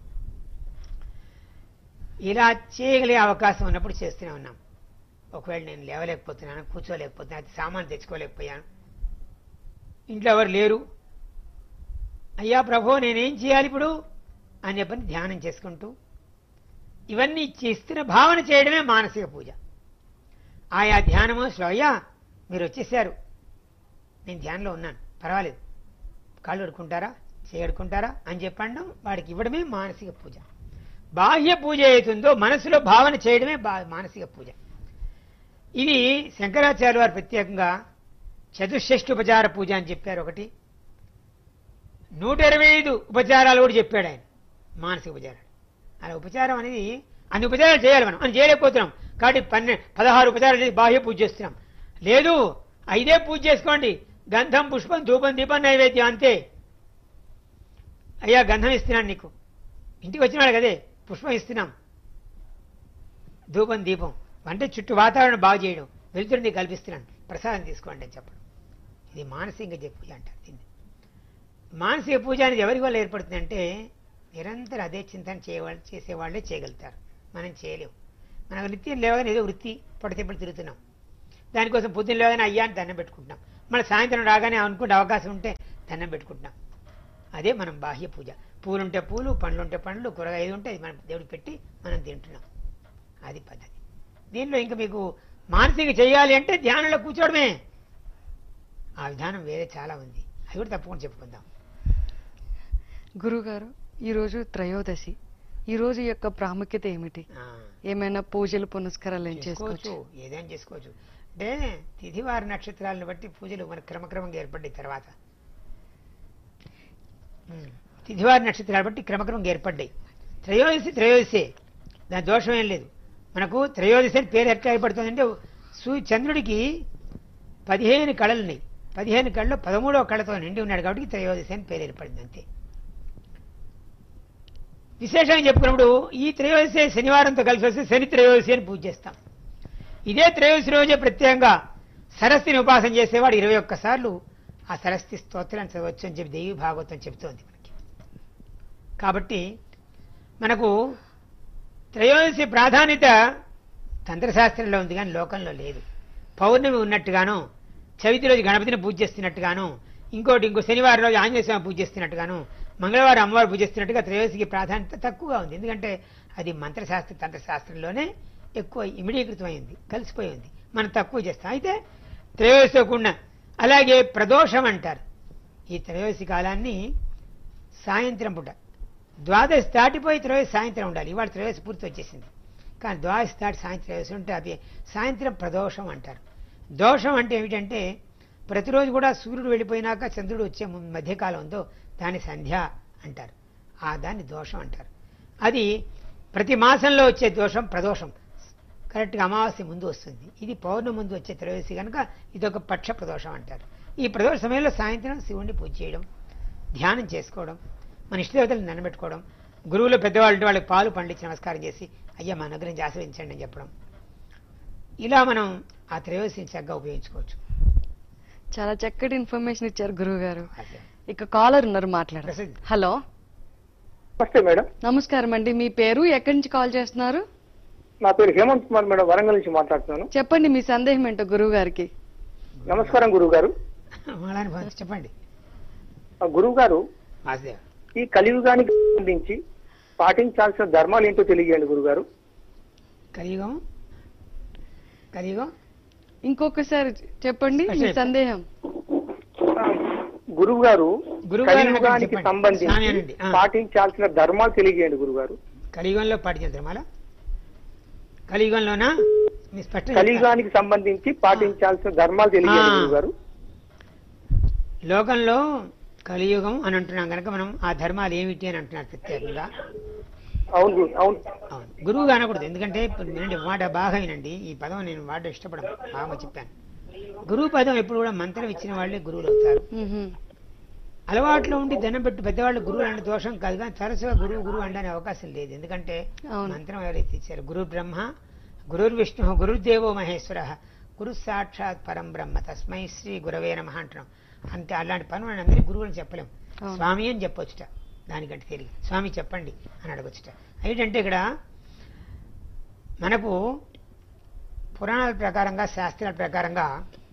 ఇలా చేయగలిగే అవకాశం ఉన్నప్పుడు చేస్తూనే ఉన్నాం ఒకవేళ నేను లేవలేకపోతున్నాను కూర్చోలేకపోతున్నాను అది సామాన్ తెచ్చుకోలేకపోయాను ఇంట్లో ఎవరు లేరు అయ్యా ప్రభు నేనేం చేయాలి ఇప్పుడు అని చెప్పని ధ్యానం చేసుకుంటూ ఇవన్నీ చేస్తున్న భావన చేయడమే మానసిక పూజ ఆయా ధ్యానము అయ్యా మీరు వచ్చేసారు నేను ధ్యానంలో ఉన్నాను పర్వాలేదు కాళ్ళు అడుకుంటారా చేయడుకుంటారా అని చెప్పడం వాడికి ఇవ్వడమే మానసిక పూజ బాహ్య పూజ అవుతుందో మనసులో భావన చేయడమే బా- మానసిక పూజ ఇది శంకరాచార్య వారు ప్రత్యేకంగా చతుషష్ఠి ఉపచార పూజ అని చెప్పారు ఒకటి నూట ఇరవై ఐదు ఉపచారాలు కూడా చెప్పాడు ఆయన మానసిక ఉపచారాలు అలా ఉపచారం అనేది అన్ని ఉపచారాలు చేయాలి మనం అని చేయలేకపోతున్నాం కాబట్టి పన్నె పదహారు ఉపచారాలు చేసి బాహ్య పూజ చేస్తున్నాం లేదు ఐదే పూజ చేసుకోండి గంధం పుష్పం ధూపం దీపం నైవేద్యం అంతే అయ్యా గంధం ఇస్తున్నాను నీకు ఇంటికి వచ్చినాడు కదే పుష్పం ఇస్తున్నాం ధూపం దీపం అంటే చుట్టూ వాతావరణం బాగు చేయడం వెలుతురిని కల్పిస్తున్నాను ప్రసాదం తీసుకోండి అని చెప్పడం ఇది మానసిక జ- పూజ అంటారు దీన్ని మానసిక పూజ అనేది ఎవరి వల్ల ఏర్పడుతుందంటే నిరంతరం అదే చింతన చేయవాళ్ళు చేసేవాళ్ళే చేయగలుగుతారు మనం చేయలేము మనకు నిత్యం లేవగానే ఏదో వృత్తి పడితెప్పుడు తిరుగుతున్నాం దానికోసం పొద్దున్న లేవగానే అయ్యా అని దండం పెట్టుకుంటున్నాం మళ్ళీ సాయంత్రం రాగానే అనుకుంటే అవకాశం ఉంటే దండం పెట్టుకుంటున్నాం అదే మనం బాహ్య పూజ పూలు ఉంటే పూలు పండ్లు ఉంటే పండ్లు కూరగాయ ఏది ఉంటే అది మనం దేవుడికి పెట్టి మనం తింటున్నాం అది పద్ధతి దీనిలో ఇంకా మీకు మానసిక చేయాలి అంటే ధ్యానంలో కూర్చోవడమే ఆ విధానం వేరే చాలా ఉంది అది కూడా తప్పకుండా చెప్పుకుందాం గురుగారు ఈరోజు త్రయోదశి ఈ రోజు యొక్క ప్రాముఖ్యత ఏమిటి ఆ, ఏమైనా పూజలు పునస్కారాలు ఏం చేసుకోవచ్చు చేసుకోవచ్చు ఏదైనా చేసుకోవచ్చు అంటే తిథివారి నక్షత్రాలను బట్టి పూజలు మనకు క్రమక్రమంగా ఏర్పడ్డాయి తర్వాత ఉమ్, తిథివారి నక్షత్రాలు బట్టి క్రమక్రమంగా ఏర్పడ్డాయి త్రయోదశి త్రయోదశే దాని దోషం ఏం లేదు మనకు త్రయోదశి అని పేరు ఎట్లా ఏర్పడుతుందంటే సూ చంద్రుడికి పదిహేను కళలు ఉన్నాయి పదిహేను కళ్ళు పదమూడవ కళతో నిండి ఉన్నాడు కాబట్టి త్రయోదశి అని పేరు ఏర్పడింది అంతే విశేషంగా చెప్పుకున్నప్పుడు ఈ త్రయోదశి శనివారంతో కలిసి వస్తే శని త్రయోదశి అని పూజ చేస్తాం ఇదే త్రయోదశి రోజే ప్రత్యేకంగా సరస్వతిని ఉపాసన చేసేవాడు ఇరవై ఒక్కసార్లు ఆ సరస్వతి స్తోత్రాన్ని చదవచ్చు అని చెప్పి దేవి భాగవతం చెబుతోంది మనకి కాబట్టి మనకు త్రయోదశి ప్రాధాన్యత తంత్రశాస్త్రంలో ఉంది కానీ లోకంలో లేదు పౌర్ణమి ఉన్నట్టుగాను చవితి రోజు గణపతిని పూజ చేస్తున్నట్టుగాను ఇంకోటి ఇంకో శనివారం రోజు ఆంజనేయ స్వామి పూజ చేస్తున్నట్టుగాను మంగళవారం అమ్మవారు పూజ చేస్తున్నట్టుగా త్రయోదశికి ప్రాధాన్యత తక్కువగా ఉంది ఎందుకంటే అది మంత్రశాస్త్ర తంత్రశాస్త్రంలోనే ఎక్కువ ఇమిడీకృతమైంది కలిసిపోయి ఉంది మనం తక్కువ చేస్తాం అయితే త్రయోదశితో కూడిన అలాగే ప్రదోషం అంటారు ఈ త్రయోదశి కాలాన్ని సాయంత్రం పూట ద్వాదశి దాటిపోయి త్రయోదశి సాయంత్రం ఉండాలి ఇవాళ త్రయోదశి పూర్తి వచ్చేసింది కానీ ద్వాదశి దాటి సాయంత్రం త్రయోదశి ఉంటే అది సాయంత్రం ప్రదోషం అంటారు దోషం అంటే ఏమిటంటే ప్రతిరోజు కూడా సూర్యుడు వెళ్ళిపోయినాక చంద్రుడు వచ్చే ము- మధ్యకాలం ఉందో దాన్ని సంధ్య అంటారు ఆ దాన్ని దోషం అంటారు అది ప్రతి మాసంలో వచ్చే దోషం ప్రదోషం కరెక్ట్గా అమావాస్య ముందు వస్తుంది ఇది పౌర్ణమి ముందు వచ్చే త్రయోదశి కనుక ఇది ఒక పక్ష ప్రదోషం అంటారు ఈ ప్రదోష సమయంలో సాయంత్రం శివుణ్ణి పూజ చేయడం ధ్యానం చేసుకోవడం మన ఇష్టదేవతలను నిలబెట్టుకోవడం గురువులు పెద్దవాళ్ళు ఉంటే వాళ్ళకి పాలు పండించి నమస్కారం చేసి అయ్యా మా అనుగ్రహించి ఆశ్రయించండి అని చెప్పడం ఇలా మనం ఆ త్రయోదశిని చక్కగా ఉపయోగించుకోవచ్చు చాలా చక్కటి ఇన్ఫర్మేషన్ ఇచ్చారు గురువు గారు అదే. ఇక కాలర్ ఉన్నారు మాట్లాడారు ప్రసిద్ధ. హలో నమస్తే మేడం నమస్కారం అండి మీ పేరు ఎక్కడి నుంచి కాల్ చేస్తున్నారు నా పేరు హేమంత్ కుమార్ మేడం వరంగల్ నుంచి మాట్లాడుతున్నాను చెప్పండి మీ సందేహం ఏంటో గురువు గారికి నమస్కారం గురువు గారు వాళ్ళని పంచి చెప్పండి గురువు గారు వాసుదేవ ఈ కలియుగానికి సంబంధించి పాటించాల్సిన ధర్మాలు ఏంటో తెలియజేయండి గురుగారు కలియుగం కలియుగం ఇంకొకసారి చెప్పండి మీ చెప్పండి. సందేహం గురువు గారు గురువు గారు నాకు కలియుగానికి చెప్పండి. సంబంధించి స్వామియానండి. ఆ. పాటించాల్సిన ధర్మాలు తెలియజేయండి గురుగారు కలియుగంలో పాటించిన ధర్మాల కలియుగంలోనా మీ స్పష్టం చెప్తారా? కలియుగానికి సంబంధించి పాటించాల్సిన ధర్మాలు తెలియజేయండి ఆ. గురుగారు లోకంలో కలియుగం అని అంటున్నాం కనుక మనం ఆ ధర్మాలు ఏమిటి అని అంటున్నారు ప్రత్యేకంగా అవును గురు- అవును అవును గురువు అనకూడదు ఎందుకంటే ఇప్పుడు వినండి మాట బాగా వినండి ఈ పదం నేను వాడడం ఇష్టపడను బాగా చెప్పాను గురువు పదం ఎప్పుడు కూడా మంత్రం ఇచ్చిన వాళ్ళే గురువులు అవుతారు మ్హూ. అలవాట్లో ఉండి దండం పెట్టి పెద్దవాళ్ళు గురువు అనే దోషం కాదు కానీ తరచుగా గురువు గురువు అనడానికి అవకాశం లేదు ఎందుకంటే అవును. మంత్రం ఎవరైతే ఇచ్చారు గురు బ్రహ్మ గురుర్ విష్ణు గురుదేవో మహేశ్వర గురు సాక్షాత్ పరం బ్రహ్మ తస్మై శ్రీ గురవే నమ అంటున్నాం అంతే అలాంటి పనులు మనం అందరి గురువుని చెప్పలేం అవును. స్వామి అని చెప్పొచ్చుట దానికంటే తెలియదు స్వామి చెప్పండి అని అడగొచ్చుట ఏంటంటే ఇక్కడ మనకు పురాణాల ప్రకారంగా శాస్త్రాల ప్రకారంగా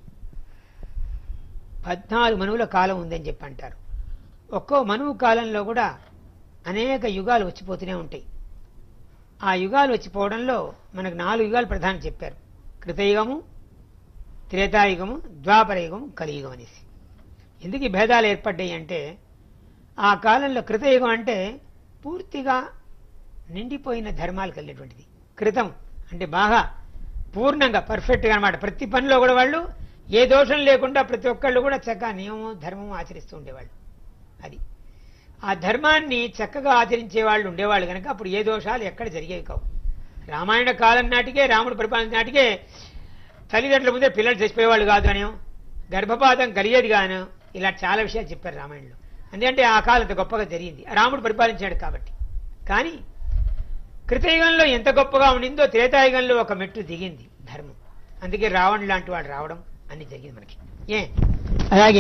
పద్నాలుగు మనువుల కాలం ఉందని చెప్పి అంటారు ఒక్కో మనువు కాలంలో కూడా అనేక యుగాలు వచ్చిపోతూనే ఉంటాయి ఆ యుగాలు వచ్చిపోవడంలో మనకు నాలుగు యుగాలు ప్రధానం చెప్పారు కృతయుగము త్రేతాయుగము ద్వాపరయుగము కలియుగం అనేసి ఎందుకు ఈ భేదాలు ఏర్పడ్డాయి అంటే ఆ కాలంలో కృతయుగం అంటే పూర్తిగా నిండిపోయిన ధర్మాలు కలిగినటువంటిది కృతం అంటే బాగా పూర్ణంగా పర్ఫెక్ట్గా అనమాట ప్రతి పనిలో కూడా వాళ్ళు ఏ దోషం లేకుండా ప్రతి ఒక్కళ్ళు కూడా చక్కగా నియమం ధర్మం ఆచరిస్తూ ఉండేవాళ్ళు అది ఆ ధర్మాన్ని చక్కగా ఆచరించే వాళ్ళు ఉండేవాళ్ళు కనుక అప్పుడు ఏ దోషాలు ఎక్కడ జరిగేవి కావు రామాయణ కాలం నాటికే రాముడు పరిపాలన నాటికే తల్లిదండ్రుల ముందే పిల్లలు చచ్చిపోయేవాళ్ళు కాదు అనేం గర్భపాతం కలిగేది గాను ఇలా చాలా విషయాలు చెప్పారు రామాయణంలో ఎందుకంటే ఆ కాలం అంత గొప్పగా జరిగింది రాముడు పరిపాలించాడు కాబట్టి కానీ కృతయుగంలో ఎంత గొప్పగా ఉండిందో త్రేతాయుగంలో ఒక మెట్టు దిగింది ధర్మం అందుకే రావణ్ లాంటి వాడు రావడం అన్ని జరిగింది మనకి ఏ అలాగే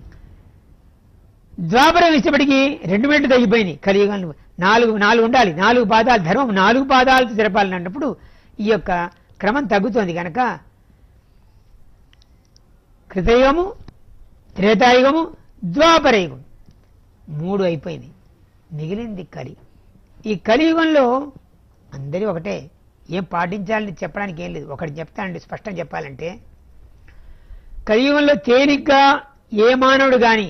ద్వాపరం ఇష్టపటికి రెండు మెట్లు తగ్గిపోయినాయి కలియుగంలో నాలుగు నాలుగు ఉండాలి నాలుగు పాదాలు ధర్మం నాలుగు పాదాలతో జరపాలని అన్నప్పుడు ఈ యొక్క క్రమం తగ్గుతోంది కనుక కృతయుగము త్రేతాయుగము ద్వాపరయుగం మూడు అయిపోయింది మిగిలింది కలి ఈ కలియుగంలో అందరి ఒకటే ఏం పాటించాలని చెప్పడానికి ఏం లేదు ఒకటి చెప్తానండి స్పష్టం చెప్పాలంటే కలియుగంలో తేలిగ్గా ఏ మానవుడు కానీ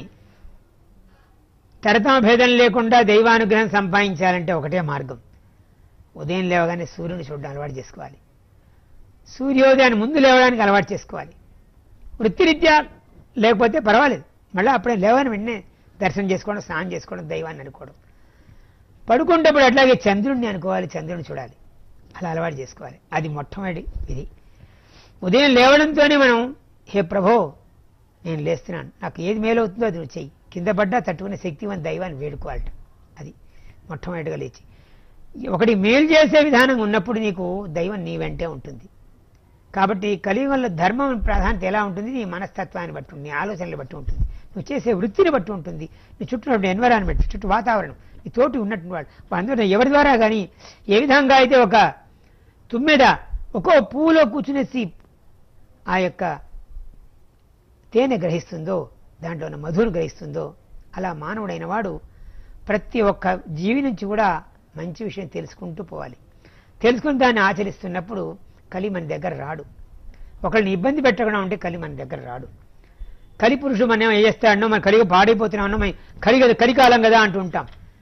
తరతమ భేదం లేకుండా దైవానుగ్రహం సంపాదించాలంటే ఒకటే మార్గం ఉదయం లేవగానే సూర్యుని చూడడం అలవాటు చేసుకోవాలి సూర్యోదయాన్ని ముందు లేవడానికి అలవాటు చేసుకోవాలి వృత్తిరీత్యా లేకపోతే పర్వాలేదు మళ్ళీ అప్పుడే లేవని వెంటనే దర్శనం చేసుకోవడం స్నానం చేసుకోవడం దైవాన్ని అనుకోవడం పడుకుంటప్పుడు అట్లాగే చంద్రుడిని అనుకోవాలి చంద్రుడిని చూడాలి అలా అలవాటు చేసుకోవాలి అది మొట్టమొదటి ఇది ఉదయం లేవడంతోనే మనం హే ప్రభో నేను లేస్తున్నాను నాకు ఏది మేలవుతుందో అది నువ్వు చెయ్యి కింద పడ్డా తట్టుకునే శక్తివంత దైవాన్ని వేడుకోవాలట అది మొట్టమొదటిగా లేచి ఒకటి మేలు చేసే విధానం ఉన్నప్పుడు నీకు దైవం నీ వెంటే ఉంటుంది కాబట్టి కలియుగంలో ధర్మం ప్రాధాన్యత ఎలా ఉంటుంది నీ మనస్తత్వాన్ని బట్టి ఉంటుంది నీ ఆలోచనలు బట్టి ఉంటుంది నువ్వు చేసే వృత్తిని బట్టి ఉంటుంది నీ చుట్టూ ఎన్వరాన్మెంట్ చుట్టూ వాతావరణం నీ తోటి ఉన్నటువంటి వాడు అందరూ ఎవరి ద్వారా కానీ ఏ విధంగా అయితే ఒక తుమ్మెద ఒక్కో పువ్వులో కూర్చునేసి ఆ యొక్క తేనె గ్రహిస్తుందో దాంట్లో ఉన్న మధును గ్రహిస్తుందో అలా మానవుడైన వాడు ప్రతి ఒక్క జీవి నుంచి కూడా మంచి విషయం తెలుసుకుంటూ పోవాలి తెలుసుకుని దాన్ని ఆచరిస్తున్నప్పుడు కలి మన దగ్గర రాడు ఒకళ్ళని ఇబ్బంది పెట్టకుండా ఉంటే కలి మన దగ్గర రాడు కలి పురుషుడు మనం ఏం చేస్తాడనో మన కలిగి పాడైపోతున్నామో మనం కలి కదా కలికాలం కదా అంటూ ఉంటాం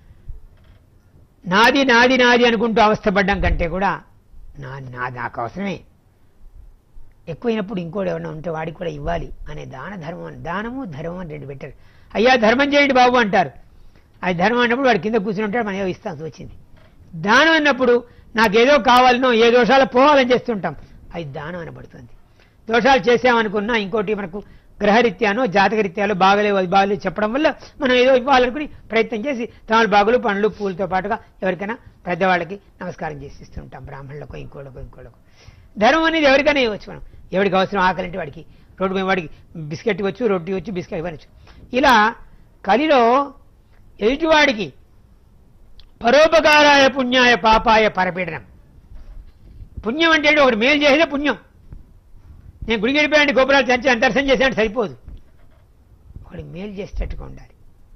నాది నాది నాది అనుకుంటూ అవస్థపడ్డం కంటే కూడా నా నా నాకు అవసరమే ఎక్కువైనప్పుడు ఇంకోటి ఎవరైనా ఉంటే వాడికి కూడా ఇవ్వాలి అనే దాన ధర్మం అని దానము ధర్మం అని రెండు పెట్టారు అయ్యా ధర్మం చేయండి బాబు అంటారు అది ధర్మం అన్నప్పుడు వాడు కింద కూర్చుని ఉంటాడు మనం ఏదో ఇస్తాం వచ్చింది దానం అన్నప్పుడు నాకేదో కావాలనో ఏ దోషాలు పోవాలని చేస్తుంటాం అది దానం అనబడుతుంది దోషాలు చేసామనుకున్నా ఇంకోటి మనకు గ్రహరీత్యానో జాతకరీత్యాలో బాగలేవు అది బాగలేవు చెప్పడం వల్ల మనం ఏదో ఇవ్వాలనుకుని ప్రయత్నం చేసి తమలపాకులు పండ్లు పూలతో పాటుగా ఎవరికైనా పెద్దవాళ్ళకి నమస్కారం చేసి ఇస్తుంటాం బ్రాహ్మణులకు ఇంకోళ్ళకు ఇంకోళ్ళకు ధర్మం అనేది ఎవరికైనా ఇవ్వచ్చు మనం ఎవరికి అవసరం ఆకలి అంటే వాడికి రోడ్డు మీద వాడికి బిస్కెట్ ఇవ్వచ్చు రొట్టి ఇవ్వచ్చు బిస్కెట్ ఇవ్వచ్చు ఇలా కలిలో ఎదుటివాడికి పరోపకారాయ పుణ్యాయ పాపాయ పరపీడనం పుణ్యం అంటే ఏంటి? ఒకటి మేలు చేసేదే పుణ్యం నేను గుడికి వెళ్ళిపోయాను గోపురాలు చర్చి దర్శనం చేశాను సరిపోదు ఒకటి మేలు చేసేటట్టుగా ఉండాలి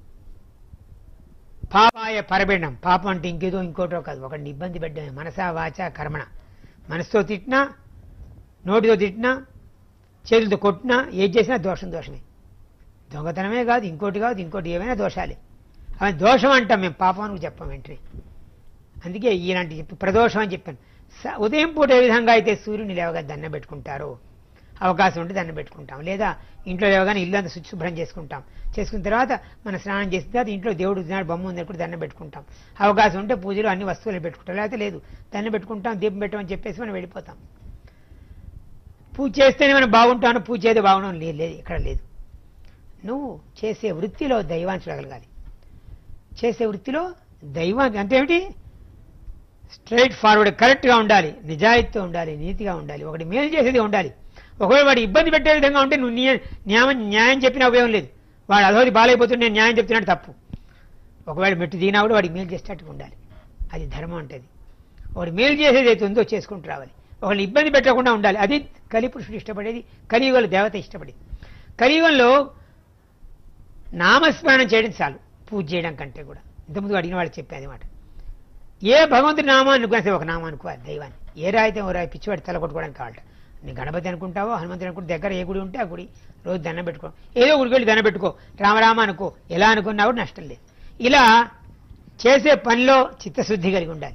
పాపాయ పరబిడం పాపం అంటే ఇంకేదో ఇంకోటో కాదు ఒకడిని ఇబ్బంది పెట్టడమే మనసా వాచ కర్మణ మనసుతో తిట్టినా నోటితో తిట్టినా చేతులతో కొట్టినా ఏది చేసినా దోషం దోషమే దొంగతనమే కాదు ఇంకోటి కాదు ఇంకోటి ఏమైనా దోషాలే అవి దోషం అంటాం మేము పాపానికి చెప్పాం వెంటనే అందుకే ఇలాంటి చెప్పి ప్రదోషం అని చెప్పాను స- ఉదయం పూట ఏ విధంగా అయితే సూర్యుని లేవగా దండం పెట్టుకుంటారో అవకాశం ఉంటే దండం పెట్టుకుంటాం లేదా ఇంట్లో లేవగానే ఇల్లు అంతా శుచి శుభ్రం చేసుకుంటాం చేసుకున్న తర్వాత మన స్నానం చేసిన తర్వాత ఇంట్లో దేవుడు నాడు బొమ్మ ఉంది కూడా దండం పెట్టుకుంటాం అవకాశం ఉంటే పూజలు అన్ని వస్తువులు పెట్టుకుంటాం లేకపోతే లేదు దండం పెట్టుకుంటాం దీపం పెట్టమని చెప్పేసి మనం వెళ్ళిపోతాం పూజ చేస్తేనే మనం బాగుంటాను పూజ చేస్తే బాగుంటాం లేదు లేదు ఇక్కడ లేదు నువ్వు చేసే వృత్తిలో దైవాన్ని చూడగలగాలి చేసే వృత్తిలో దైవాన్ని అంటే ఏమిటి స్ట్రైట్ ఫార్వర్డ్ కరెక్ట్గా ఉండాలి నిజాయితీతో ఉండాలి నీతిగా ఉండాలి ఒకటి మేలు చేసేది ఉండాలి ఒకవేళ వాడు ఇబ్బంది పెట్టే విధంగా ఉంటే నువ్వు న్యాయం న్యాయం న్యాయం చెప్పిన ఉపయోగం లేదు వాడు అదోది బాగాలేకపోతుంటే నేను న్యాయం చెప్తున్నాడు తప్పు ఒకవేళ మెట్టు దిగినా కూడా వాడికి మేలు చేసేటట్టుగా ఉండాలి అది ధర్మం అంటది వాడు మేలు చేసేది అయితే ఉందో చేసుకుంటూ రావాలి ఒకళ్ళు ఇబ్బంది పెట్టకుండా ఉండాలి అది కలిపురుషుడు ఇష్టపడేది కలియుగంలో దేవత ఇష్టపడేది కలియుగంలో నామస్మరణం చేయడం చాలు పూజ చేయడం కంటే కూడా ఇంతకుముందు అడిగిన వాళ్ళు చెప్పేది మాట ఏ భగవంతుడి నామం అనుకున్నా సరే ఒక నామం అనుకోవాలి దైవాన్ని ఏ రాయితే ఓ రాయి పిచ్చివాడి తల కొట్టుకోవడానికి కావాలట నీ గణపతి అనుకుంటావో హనుమంతుడు అనుకుంటే దగ్గర ఏ గుడి ఉంటే ఆ గుడి రోజు దండం పెట్టుకో ఏదో గుడికి వెళ్ళి దండం పెట్టుకో రామరామ అనుకో ఎలా అనుకున్నా కూడా నష్టం లేదు ఇలా చేసే పనిలో చిత్తశుద్ధి కలిగి ఉండాలి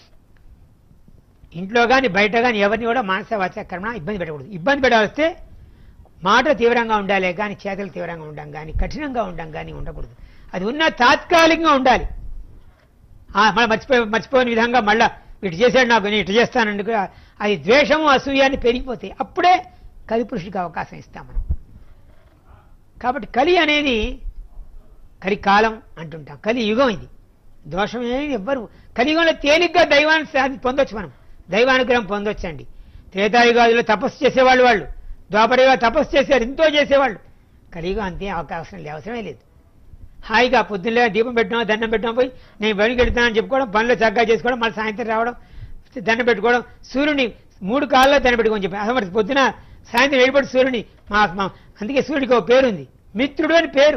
ఇంట్లో కానీ బయట కానీ ఎవరిని కూడా మానస వాచ కర్మ ఇబ్బంది పెట్టకూడదు ఇబ్బంది పెట్టవస్తే మాట తీవ్రంగా ఉండాలి కానీ చేతలు తీవ్రంగా ఉండం కానీ కఠినంగా ఉండం కానీ ఉండకూడదు అది ఉన్న తాత్కాలికంగా ఉండాలి ఆ, మళ్ళీ మర్చిపోయి మర్చిపోయిన విధంగా మళ్ళా ఇటు చేశాడు నాకు నేను ఇటు చేస్తానందుకు అది ద్వేషము అసూయాన్ని పెరిగిపోతాయి అప్పుడే కలి పురుషుడికి అవకాశం ఇస్తాం మనం కాబట్టి కలి అనేది కలి కాలం అంటుంటాం కలి యుగం ఇది దోషం ఏమి ఎవ్వరు కలియుగంలో తేలిగ్గా దైవాన్ని సాధి పొందొచ్చు మనం దైవానుగ్రహం పొందొచ్చండి త్రేతాయుగాదిలో తపస్సు చేసేవాళ్ళు వాళ్ళు ద్వాపరగా తపస్సు చేసేవారు ఎంతో చేసేవాళ్ళు కలియుగం అంతే అవకాశం లేదు అవసరమే లేదు హాయిగా పొద్దున్నే దీపం పెట్టడం దండం పెట్టడం పోయి నేను బయటికి వెళ్తానని చెప్పుకోవడం పనులు చక్కగా చేసుకోవడం మళ్ళీ సాయంత్రం రావడం దండం పెట్టుకోవడం సూర్యుని మూడు కాళ్ళలో దండం పెట్టుకోని చెప్పి అసలు మరి పొద్దున సాయంత్రం వెళ్ళిపోయి సూర్యుని మా మా అందుకే సూర్యుడికి ఒక పేరు ఉంది మిత్రుడు అని పేరు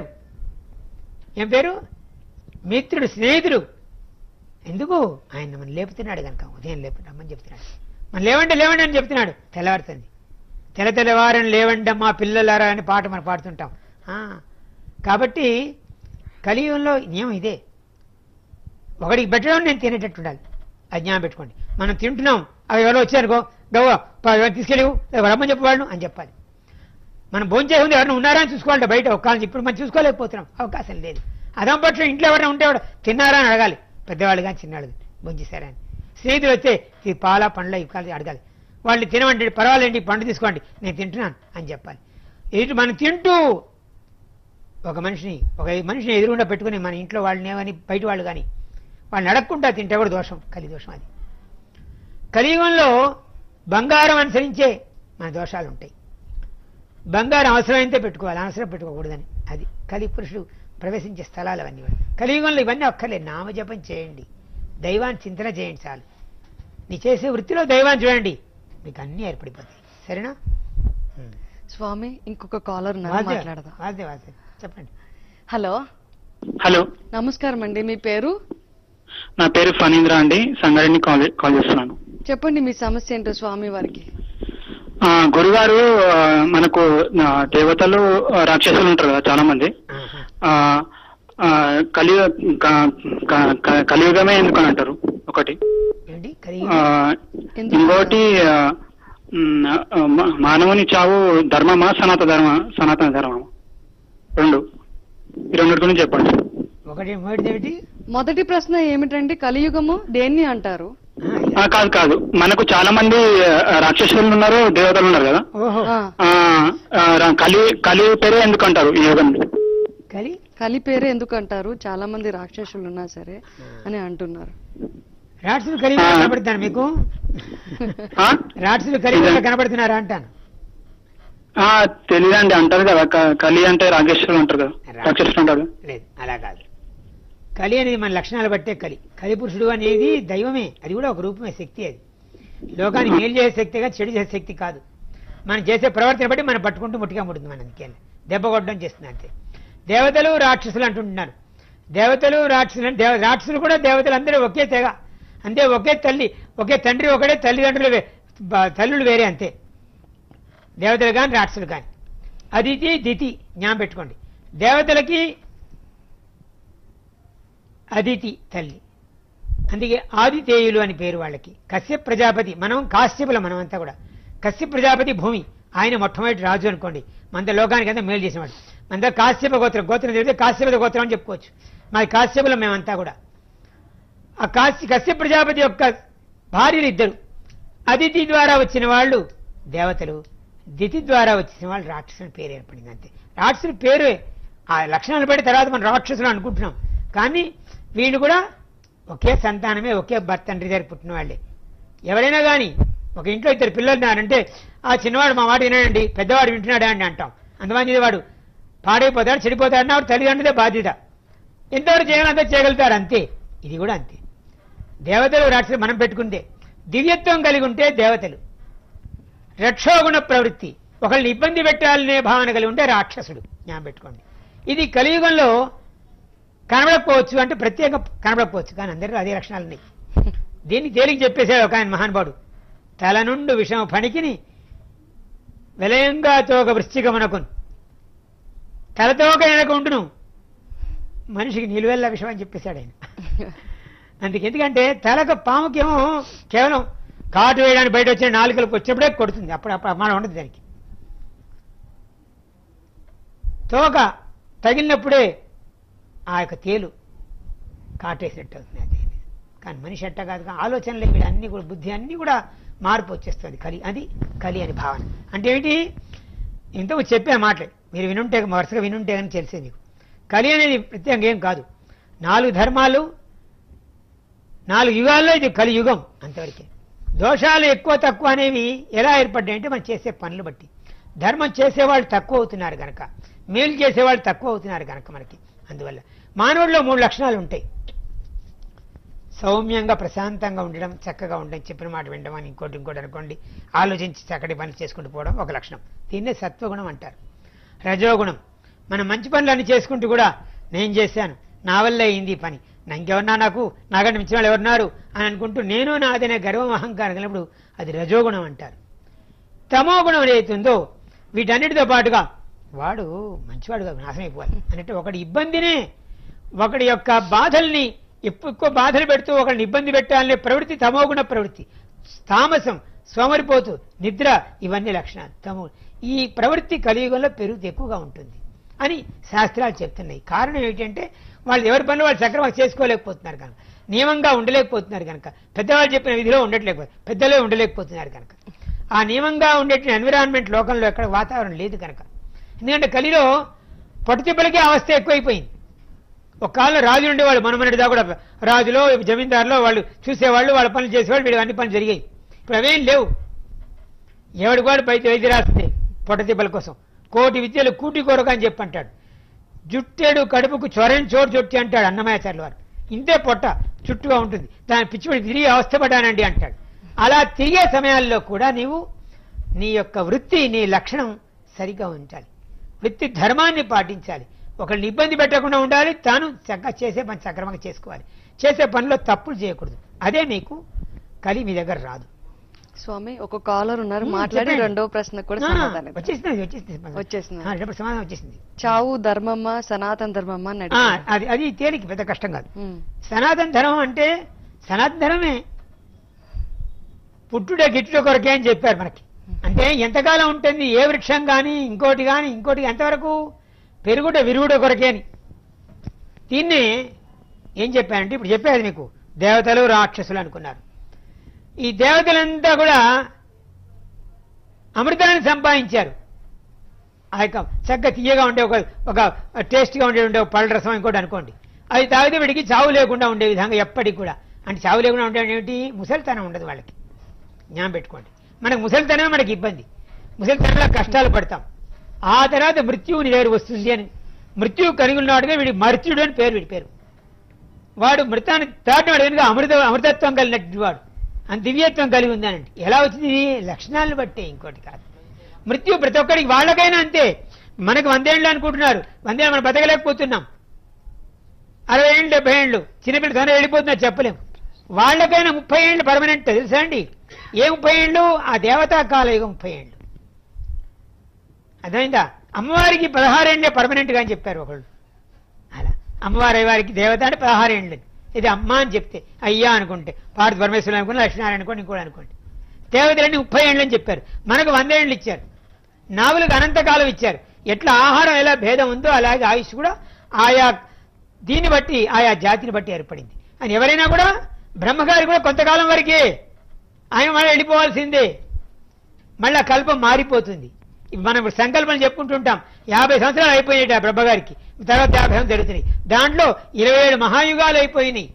ఏం పేరు మిత్రుడు స్నేహితుడు ఎందుకు ఆయన మనం లేపుతున్నాడు కనుక ఉదయం లేపు రమ్మని చెప్తున్నాడు మనం లేవండి లేవండి అని చెప్తున్నాడు తెల్లవారుతుంది తెల్ల తెల్లవారని లేవండి మా పిల్లలారా అని పాట మనం పాడుతుంటాం ఆ, కాబట్టి కలియుగంలో నియమం ఇదే ఒకడికి పెట్టడం నేను తినేటట్టు ఉండాలి అది జ్ఞానం పెట్టుకోండి మనం తింటున్నాం అవి ఎవరో వచ్చారనుకో గవ్వ ప- ఎవరు తీసుకెళ్ళి రమ్మని చెప్పవాళ్ళు అని చెప్పాలి మనం భోంచే ఉంది ఎవరైనా ఉన్నారా అని చూసుకోవాలి బయట ఒక్కళ్ళని ఇప్పుడు మనం చూసుకోలేకపోతున్నాం అవకాశం లేదు అదం పట్ల ఇంట్లో ఎవరైనా ఉంటే ఎవరు తిన్నారా అని అడగాలి పెద్దవాళ్ళు కానీ చిన్నవాళ్ళు కానీ భోంచేశారా అని స్నేహితులు వస్తే ఇది పాల పండ్ల ఇవ్వాలి అడగాలి వాళ్ళు తినమంటే పర్వాలేండి పండు తీసుకోండి నేను తింటున్నాను అని చెప్పాలి ఇటు మనం తింటూ ఒక మనిషిని ఒక మనిషిని ఎదురుగుండా పెట్టుకుని మన ఇంట్లో వాళ్ళని ఏమని బయట వాళ్ళు కానీ వాళ్ళని అడగకుండా తింటే కూడా దోషం కలి దోషం అది కలియుగంలో బంగారం అనుసరించే మన దోషాలు ఉంటాయి బంగారం అవసరమైతే పెట్టుకోవాలి అవసరం పెట్టుకోకూడదని అది కలి పురుషుడు ప్రవేశించే స్థలాలు అవన్నీ కూడా కలియుగంలో ఇవన్నీ ఒక్కర్లేదు నామజపం చేయండి దైవాన్ని చింతన చేయండి చాలు నీ చేసే వృత్తిలో దైవాన్ని చూడండి మీకు అన్నీ ఏర్పడిపోతాయి సరేనా ఉం. స్వామి ఇంకొక కాలర్ ఉన్నారు వాద్య, మాట్లాడదాం వాద్య, వాద్య. చెప్పండి హలో హలో నమస్కారం అండి మీ పేరు నా పేరు ఫణీంద్ర అండి సంగారెడ్డి కాల్ కాల్ చేస్తున్నాను చెప్పండి మీ సమస్య ఏంటో స్వామి వారికి ఆ, గురుగారు ఆ, మనకు ఆ, దేవతలు ఆ, రాక్షసులు ఉంటారు కదా చాలా మంది ఆహా. ఆ, ఆ, కలియుగ క- క- క- కలియుగమే ఎందుకు అని అంటారు ఒకటి ఏంటి కలిగి ఆ, ఎందుకు? ఇంకోటి ఆ, మ్, ఆ, మా- మానవుని చావు ధర్మమా సనాతన ధర్మ సనాతన ధర్మమా రెండు ఈ రెండు గురించి చెప్పండి ఒకటి మొదటిది ఏమిటి మొదటి ప్రశ్న ఏమిటంటే కలియుగము దేన్ని అంటారు ఆ, ఆ, కాదు కాదు మనకు చాలా మంది ఆ, రాక్షసులు ఉన్నారు దేవతలు ఉన్నారు కదా ఓహో ఆ, ఆ, ఆ, రా- కలి కలి పేరే ఎందుకు అంటారు ఈ యుగం కలి కలి పేరు ఎందుకు అంటారు చాలా మంది రాక్షసులు ఉన్నా సరే అని అంటున్నారు రాట్సులు కలిగి ఆ. కనబడుతున్నాను మీకు ఆ? రాట్సులు కలిగి కనబడుతున్నారా అంటాను ఆ, తెలీదండి అంటారు కదా క- కలి అంటే రాక్షసులు అంటారు కదా రాక్షసులు అంటారు కదా. లేదు అలా కాదు కలి అనేది మన లక్షణాలు బట్టే కలి కలి పురుషుడు అనేది దైవమే అది కూడా ఒక రూపమే శక్తి అది లోకాన్ని మేలు చేసే శక్తిగా చెడు చేసే శక్తి కాదు మనం చేసే ప్రవర్తన బట్టి మనం పట్టుకుంటూ ముట్టిగా ముడుతుంది మన అందుకే దెబ్బ కొట్టడం చేస్తుంది అంతే దేవతలు రాక్షసులు అంటుంటున్నారు దేవతలు రాక్షసులు అంటే దేవ రాక్షసులు కూడా దేవతలు అందరూ ఒకే తెగ అంతే ఒకే తల్లి ఒకే తండ్రి ఒకడే తల్లిదండ్రులు వే- బ- తల్లులు వేరే అంతే దేవతలు కానీ రాక్షసులు కానీ అదితి దితి జ్ఞాపం పెట్టుకోండి దేవతలకి అదితి తల్లి అందుకే ఆదితేయులు అని పేరు వాళ్ళకి కశ్యప ప్రజాపతి మనం కాశ్యపుల మనమంతా కూడా కశ్యప ప్రజాపతి భూమి ఆయన మొట్టమొదటి రాజు అనుకోండి మన లోకానికి అంతా మేలు చేసినవాడు మన కాశ్యప గోత్రం గోత్రం తెలిస్తే కాశ్యప గోత్రం అని చెప్పుకోవచ్చు మాది కాశ్యపులం మేమంతా కూడా ఆ కాశ్య కశ్యప ప్రజాపతి యొక్క భార్యలు ఇద్దరు అదితి ద్వారా వచ్చిన వాళ్ళు దేవతలు దితి ద్వారా వచ్చిన వాళ్ళు రాక్షసుని పేరు ఏర్పడింది అంతే రాక్షసుని పేరు ఆ లక్షణాలు బట్టి తర్వాత మనం రాక్షసులు అనుకుంటున్నాం కానీ వీళ్ళు కూడా ఒకే సంతానమే ఒకే భర్త తండ్రి దగ్గర పుట్టిన వాళ్ళే ఎవరైనా కానీ ఒక ఇంట్లో ఇద్దరు పిల్లలు ఉన్నారంటే ఆ చిన్నవాడు మా మాట వినాడండి పెద్దవాడు వింటున్నాడా అని అంటాం అంతమంది వాడు పాడైపోతాడు చెడిపోతాడు వాడు తల్లిదండ్రులే బాధ్యత ఎంతవరకు చేయాలంతా చేయగలుగుతారు అంతే ఇది కూడా అంతే దేవతలు రాక్షసులు మనం పెట్టుకుంటే దివ్యత్వం కలిగి ఉంటే దేవతలు రక్షోగుణ ప్రవృత్తి ఒకళ్ళని ఇబ్బంది పెట్టాలనే భావన కలిగి ఉంటే రాక్షసుడు జ్ఞాపకం పెట్టుకోండి ఇది కలియుగంలో కనబడకపోవచ్చు అంటే ప్రత్యేక కనబడకపోవచ్చు కానీ అందరిలో అదే లక్షణాలు ఉన్నాయి దీన్ని తేలికి చెప్పేశాడు ఒక ఆయన మహానుభావుడు తల నుండు విషమ పనికిని విలయంగా తోక వృశ్చికమునకును తలతోక ఎనకుండును మనిషికి నిలువెల్ల విషయం అని చెప్పేశాడు ఆయన అందుకే ఎందుకంటే తలకు పాముకేమో కేవలం కాటు వేయడానికి బయట వచ్చిన నాలుకలకు వచ్చినప్పుడే కొడుతుంది అప్పుడు అప్పుడు అమ్మానం ఉండదు దానికి తోక తగిలినప్పుడే ఆ యొక్క తేలు కాటేసినట్టు అవుతుంది అది కానీ మనిషి అట్ట కాదు కానీ ఆలోచనలు వీడు అన్ని కూడా బుద్ధి అన్ని కూడా మార్పు వచ్చేస్తుంది కలి అది కలి అని భావన అంటే ఏంటి ఇంతకు చెప్పే మాటలే మీరు వినుంటే వరుసగా వినుంటే కానీ తెలిసే మీకు కలి అనేది ప్రత్యేకంగా ఏం కాదు నాలుగు ధర్మాలు నాలుగు యుగాల్లో ఇది కలియుగం అంతవరకే దోషాలు ఎక్కువ తక్కువ అనేవి ఎలా ఏర్పడ్డాయంటే మనం చేసే పనులు బట్టి ధర్మం చేసేవాళ్ళు తక్కువ అవుతున్నారు కనుక మేలు చేసేవాళ్ళు తక్కువ అవుతున్నారు కనుక మనకి అందువల్ల మానవుడిలో మూడు లక్షణాలు ఉంటాయి సౌమ్యంగా ప్రశాంతంగా ఉండడం చక్కగా ఉండడం చెప్పిన మాట వినడం అని ఇంకోటి ఇంకోటి అనుకోండి ఆలోచించి చక్కటి పనులు చేసుకుంటూ పోవడం ఒక లక్షణం దీన్నే సత్వగుణం అంటారు రజోగుణం మనం మంచి పనులు అన్ని చేసుకుంటూ కూడా నేను చేశాను నా వల్ల అయింది ఈ పని నా ఇంకెవరన్నా నాకు నాకంటే మించిన వాళ్ళు ఎవరున్నారు అని అనుకుంటూ నేను నాదనే గర్వం అహంకారం కలిగినప్పుడు అది రజోగుణం అంటారు తమో గుణం ఏదైతుందో వీటన్నిటితో పాటుగా వాడు మంచివాడుగా నాశనం అయిపోవాలి అన్నట్టు ఒకటి ఇబ్బందినే ఒకడి యొక్క బాధల్ని ఎక్కువ ఎక్కువ బాధలు పెడుతూ ఒకరిని ఇబ్బంది పెట్టాలనే ప్రవృత్తి తమోగుణ ప్రవృత్తి తామసం సోమరిపోతు నిద్ర ఇవన్నీ లక్షణాలు తమో ఈ ప్రవృత్తి కలియుగంలో పెరుగుతూ ఎక్కువగా ఉంటుంది అని శాస్త్రాలు చెప్తున్నాయి కారణం ఏంటంటే వాళ్ళు ఎవరి పనులు వాళ్ళు సక్రమంగా చేసుకోలేకపోతున్నారు కనుక నియమంగా ఉండలేకపోతున్నారు కనుక పెద్దవాళ్ళు చెప్పిన విధిలో ఉండట్లేకపోతే పెద్దలే ఉండలేకపోతున్నారు కనుక ఆ నియమంగా ఉండే ఎన్విరాన్మెంట్ లోకంలో ఎక్కడ వాతావరణం లేదు కనుక ఎందుకంటే కలిలో పొట్టతిప్పలకే అవస్థ ఎక్కువైపోయింది ఒక కాలంలో రాజులు ఉండేవాళ్ళు మనమన్నటిదా కూడా రాజులో జమీందారులో వాళ్ళు చూసేవాళ్ళు వాళ్ళ పనులు చేసేవాళ్ళు వీళ్ళు అన్ని పనులు జరిగాయి ఇప్పుడు అవేం లేవు ఎవడికి వాడు బయట వైద్య రాస్తుంది పొట్టతిప్పల కోసం కోటి విద్యలు కూటి కొరకు అని చెప్పి అంటాడు జుట్టేడు కడుపుకు చొరని చోటు చుట్టి అంటాడు అన్నమాచార్యుల వారు ఇంతే పొట్ట చుట్టుగా ఉంటుంది దాని పిచ్చిపడి తిరిగి అవస్థపడ్డానండి అంటాడు అలా తిరిగే సమయాల్లో కూడా నీవు నీ యొక్క వృత్తి నీ లక్షణం సరిగా ఉంచాలి వృత్తి ధర్మాన్ని పాటించాలి ఒకరిని ఇబ్బంది పెట్టకుండా ఉండాలి తాను చక్కగా చేసే పని సక్రమంగా చేసుకోవాలి చేసే పనిలో తప్పులు చేయకూడదు అదే నీకు కలి మీ దగ్గర రాదు స్వామి ఒక కాలర్ ఉన్నారు ఉమ్, మాట్లాడి చెప్పండి. రెండో ప్రశ్న కూడా ఆ, సమాధానం ఇద్దాం. వచ్చేసింది వచ్చేసింది వచ్చేసింది. ఆ, రేపటి సమాధానం వచ్చేసింది చావు ధర్మమ్మ సనాతన ధర్మమ్మ అని ఆ, అడిగారు. అది అది తేలిక పెద్ద కష్టం కాదు ఉమ్, సనాతన ధర్మం అంటే సనాతన ధర్మమే పుట్టుడే గిట్టుడే కొరకే అని చెప్పారు మనకి అంటే ఎంతకాలం ఉంటుంది ఏ వృక్షం కానీ ఇంకోటి కానీ ఇంకోటి ఎంతవరకు పెరుగుట విరుగుడ కొరకే అని దీన్ని ఏం చెప్పారంటే ఇప్పుడు చెప్పేది మీకు దేవతలు రాక్షసులు అనుకున్నారు ఈ దేవతలంతా కూడా అమృతాన్ని సంపాదించారు ఆ యొక్క చక్కగా తీయగా ఉండే ఒక ఒక టేస్ట్గా ఉండే ఉండే ఒక పళ్ళ రసం ఇంకోటి అనుకోండి అది తాగితే వీడికి చావు లేకుండా ఉండే విధంగా ఎప్పటికి కూడా అంటే చావు లేకుండా ఉండే ఏమిటి ముసలితనం ఉండదు వాళ్ళకి జ్ఞానం పెట్టుకోండి మనకు ముసలితనమే మనకి ఇబ్బంది ముసలితనంలో కష్టాలు పడతాం ఆ తర్వాత మృత్యువు నీ దగ్గర వస్తుంది అని మృత్యువు కలిగి ఉన్నవాడుగా వీడి మర్త్యుడు అని పేరు వీడి పేరు వాడు మృతాన్ని దాటినాడు కనుక అమృత అమృతత్వం కలిగినట్టు వాడు అని దివ్యత్వం కలిగి ఉందనండి ఎలా వచ్చింది ఇది? లక్షణాలను బట్టే ఇంకోటి కాదు మృత్యు ప్రతి ఒక్కరికి వాళ్ళకైనా అంతే మనకు వందేళ్ళు అనుకుంటున్నారు వందేళ్ళు మనం బతకలేకపోతున్నాం అరవై ఏళ్ళు డెబ్బై ఏళ్ళు చిన్నపిల్లలు తొందరగా వెళ్ళిపోతున్నారు చెప్పలేము వాళ్ళకైనా ముప్పై ఏళ్ళు పర్మనెంట్ తెలుసా అండి ఏ ముప్పై ఏళ్ళు ఆ దేవతా కాలయుగం ముప్పై ఏళ్ళు అర్థమైందా అమ్మవారికి పదహారేండ్లే పర్మనెంట్ గా అని చెప్పారు ఒకళ్ళు అలా అమ్మవారి వారికి దేవత అంటే పదహారేండ్లు ఇది అమ్మ అని చెప్తే అయ్యా అనుకుంటే పార్వతి పరమేశ్వరులు అనుకోండి లక్ష్మీనారాయణ అనుకోండి ఇంకోటి అనుకోండి దేవతలన్నీ ముప్పై ఏళ్ళు అని చెప్పారు మనకు వంద ఏళ్ళు ఇచ్చారు నావులకు అనంతకాలం ఇచ్చారు ఎట్లా ఆహారం ఎలా భేదం ఉందో అలాగే ఆయుష్ కూడా ఆయా దీన్ని బట్టి ఆయా జాతిని బట్టి ఏర్పడింది అని ఎవరైనా కూడా బ్రహ్మగారి కూడా కొంతకాలం వరకే ఆయన మళ్ళీ వెళ్ళిపోవాల్సిందే మళ్ళా కల్పం మారిపోతుంది ఇప్పుడు మనం ఇప్పుడు సంకల్పం చెప్పుకుంటుంటాం యాభై సంవత్సరాలు అయిపోయినాయి ఆ బ్రహ్మగారికి తర్వాత యాభై సంవత్సరాలు జరుగుతున్నాయి దాంట్లో ఇరవై ఏడు మహాయుగాలు అయిపోయినాయి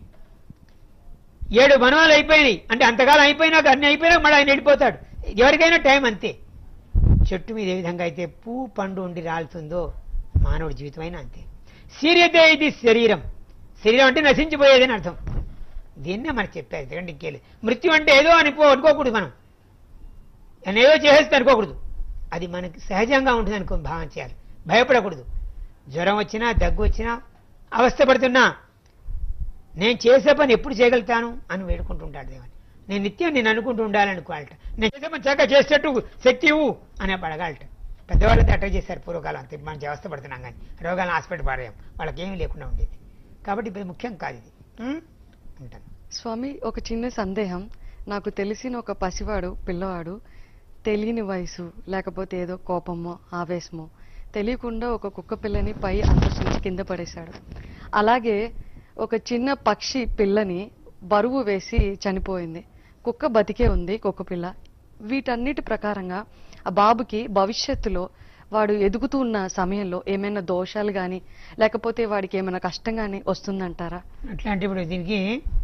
ఏడు వనవాలు అయిపోయినాయి అంటే అంతకాలం అయిపోయినాక అన్ని అయిపోయినాక మళ్ళీ ఆయన వెళ్ళిపోతాడు ఎవరికైనా టైం అంతే చెట్టు మీద ఏ విధంగా అయితే పువ్వు పండు ఉండి రాలుతుందో మానవుడి జీవితం అయినా అంతే సీరియతే ఇది శరీరం శరీరం అంటే నశించిపోయేదని అర్థం దీన్నే మనకు చెప్పారు ఎందుకంటే ఇంకేలేదు మృత్యు అంటే ఏదో అనిపో అనుకోకూడదు మనం నేను ఏదో చేసేస్తే అనుకోకూడదు అది మనకి సహజంగా ఉంటుంది అనుకో భావన చేయాలి భయపడకూడదు జ్వరం వచ్చినా దగ్గు వచ్చినా అవస్థపడుతున్నా నేను చేసే పని ఎప్పుడు చేయగలుగుతాను అని వేడుకుంటుంటాడు దేవని నేను నిత్యం నేను అనుకుంటూ ఉండాలనుకోవాలట నేను చేసే పని చక్కగా చేసేటట్టు శక్తి ఇవ్వు అని పడగాలట పెద్దవాళ్ళంతా అట్ట చేశారు పూర్వకాలం అంతే మనం అవస్థ పడుతున్నాం కానీ రోగాలను హాస్పిటల్ పారాయం వాళ్ళకి ఏమీ లేకుండా ఉండేది కాబట్టి ఇప్పుడు ముఖ్యం కాదు ఇది ఉం? ఉంటాను స్వామి ఒక చిన్న సందేహం నాకు తెలిసిన ఒక పసివాడు పిల్లవాడు తెలియని వయసు లేకపోతే ఏదో కోపమో ఆవేశమో తెలియకుండా ఒక కుక్క పిల్లని పై అంతస్తు నుంచి కింద పడేశాడు అలాగే ఒక చిన్న పక్షి పిల్లని బరువు వేసి చనిపోయింది కుక్క బతికే ఉంది కుక్క పిల్ల వీటన్నిటి ప్రకారంగా ఆ బాబుకి భవిష్యత్తులో వాడు ఎదుగుతూ ఉన్న సమయంలో ఏమైనా దోషాలు కానీ లేకపోతే వాడికి ఏమైనా కష్టం కానీ వస్తుందంటారా అట్లాంటి ఇప్పుడు దీనికి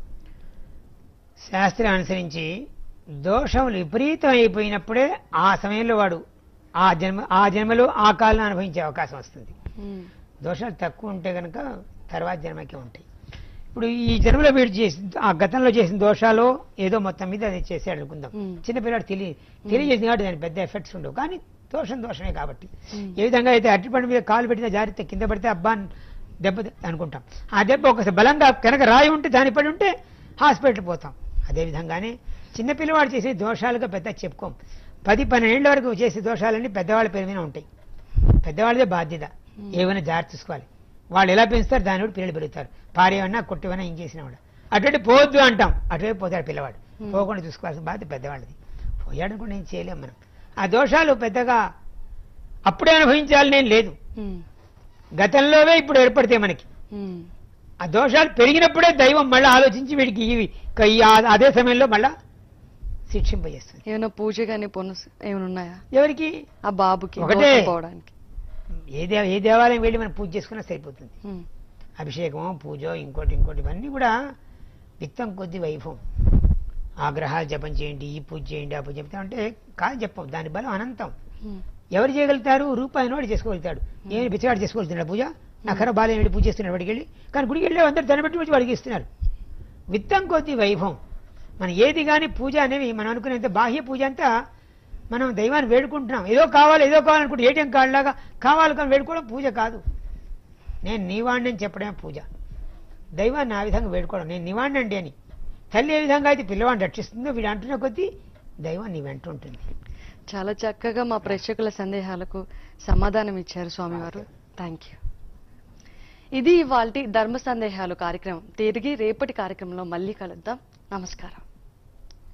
శాస్త్రం అనుసరించి దోషములు విపరీతం అయిపోయినప్పుడే ఆ సమయంలో వాడు ఆ జన్మ ఆ జన్మలో ఆ కాలం అనుభవించే అవకాశం వస్తుంది ఉమ్, దోషాలు తక్కువ ఉంటే కనుక తర్వాత జన్మకే ఉంటాయి ఇప్పుడు ఈ జన్మలో వీడు చేసి ఆ గతంలో చేసిన దోషాలు ఏదో మొత్తం మీద అది చేసాడు అనుకుందాం మ్మ్. చిన్నపిల్లాడు తెలియ తెలియజేసింది కాబట్టి దాని పెద్ద ఎఫెక్ట్స్ ఉండవు కానీ దోషం దోషమే కాబట్టి మ్మ్. ఏ విధంగా అయితే అరటిపండు మీద కాలు పెట్టిన జారితే కింద పడితే అబ్బా అని దెబ్బ త- అనుకుంటాం ఆ దెబ్బ ఒక బలంగా కనుక రాయి ఉంటే దాని పడి ఉంటే హాస్పిటల్ పోతాం అదే విధంగానే చిన్నపిల్లవాడు చేసే దోషాలుగా పెద్ద చెప్పుకోం పది పన్నెండేళ్ల వరకు చేసే దోషాలన్నీ పెద్దవాళ్ళ పేరు మీద ఉంటాయి పెద్దవాళ్ళదే బాధ్యత ఏమైనా జాగ్రత్త చూసుకోవాలి వాళ్ళు ఎలా పెంచుతారు దాని కూడా పిల్లలు పెరుగుతారు పారేవన్నా కొట్టేవన్నా ఏం చేసినా కూడా అటువంటి పోవద్దు అంటాం అటువైపు పోతాడు పిల్లవాడు పోకుండా చూసుకోవాల్సిన బాధ్యత పెద్దవాళ్ళది పోయాడు కూడా ఏం చేయలేం మనం ఆ దోషాలు పెద్దగా అప్పుడే అనుభవించాలి నేను లేదు ఉమ్, గతంలోవే ఇప్పుడు ఏర్పడతాయి మనకి ఉమ్. ఆ దోషాలు పెరిగినప్పుడే దైవం మళ్ళీ ఆలోచించి వీడికి ఇవి క- ఈ ఆ- అదే సమయంలో మళ్ళా శిక్షింపజేస్తుంది ఏమైనా పూజ కానీ పునస్ ఏమైనా ఉన్నాయా ఎవరికి ఆ బాబుకి ఒకటే. దోషం పోవడానికి ఏ దేవ ఏ దేవాలయం వెళ్ళి మనం పూజ చేసుకున్నా సరిపోతుంది ఉమ్, అభిషేకమో పూజో ఇంకోటి ఇంకోటి ఇవన్నీ కూడా విత్తం కొద్ది వైభవం ఆ గ్రహాలు జపం చేయండి ఈ పూజ చేయండి ఆ పూజ చెప్తా అంటే కాదు చెప్పం దాని బలం అనంతం ఉమ్, ఎవరు చేయగలుగుతారు రూపాయి నోటి చేసుకోగలుగుతాడు ఏమి బిచ్చగాడు చేసుకోగలుగుతున్నాడు పూజ నఖర బాలయం వెళ్ళి పూజ చేస్తున్నాడు వాడికి వెళ్ళి కానీ గుడికి వెళ్ళి అందరు దాన్ని బట్టి వచ్చి వాడికి ఇస్తున్నారు విత్తం కొద్ది వైభవం మనం ఏది కానీ పూజ అనేవి మనం అనుకునేంత బాహ్య పూజ అంతా మనం దైవాన్ని వేడుకుంటున్నాం ఏదో కావాలి ఏదో కావాలనుకుంటే ఏటీఎం కార్డులాగా కావాలి కానీ వేడుకోవడం పూజ కాదు నేను నీవాణ్ణి అని చెప్పడమే పూజ దైవాన్ని ఆ విధంగా వేడుకోవడం నేను నీవాణ్ణి అండి అని తల్లి ఏ విధంగా అయితే పిల్లవాడిని రక్షిస్తుందో వీడు అంటున్న కొద్దీ దైవం నీ వెంట ఉంటుంది చాలా చక్కగా మా ప్రేక్షకుల సందేహాలకు సమాధానం ఇచ్చారు స్వామివారు థ్యాంక్ యూ ఇది ఇవాల్టి ధర్మ సందేహాలు కార్యక్రమం తిరిగి రేపటి కార్యక్రమంలో మళ్ళీ కలుద్దాం నమస్కారం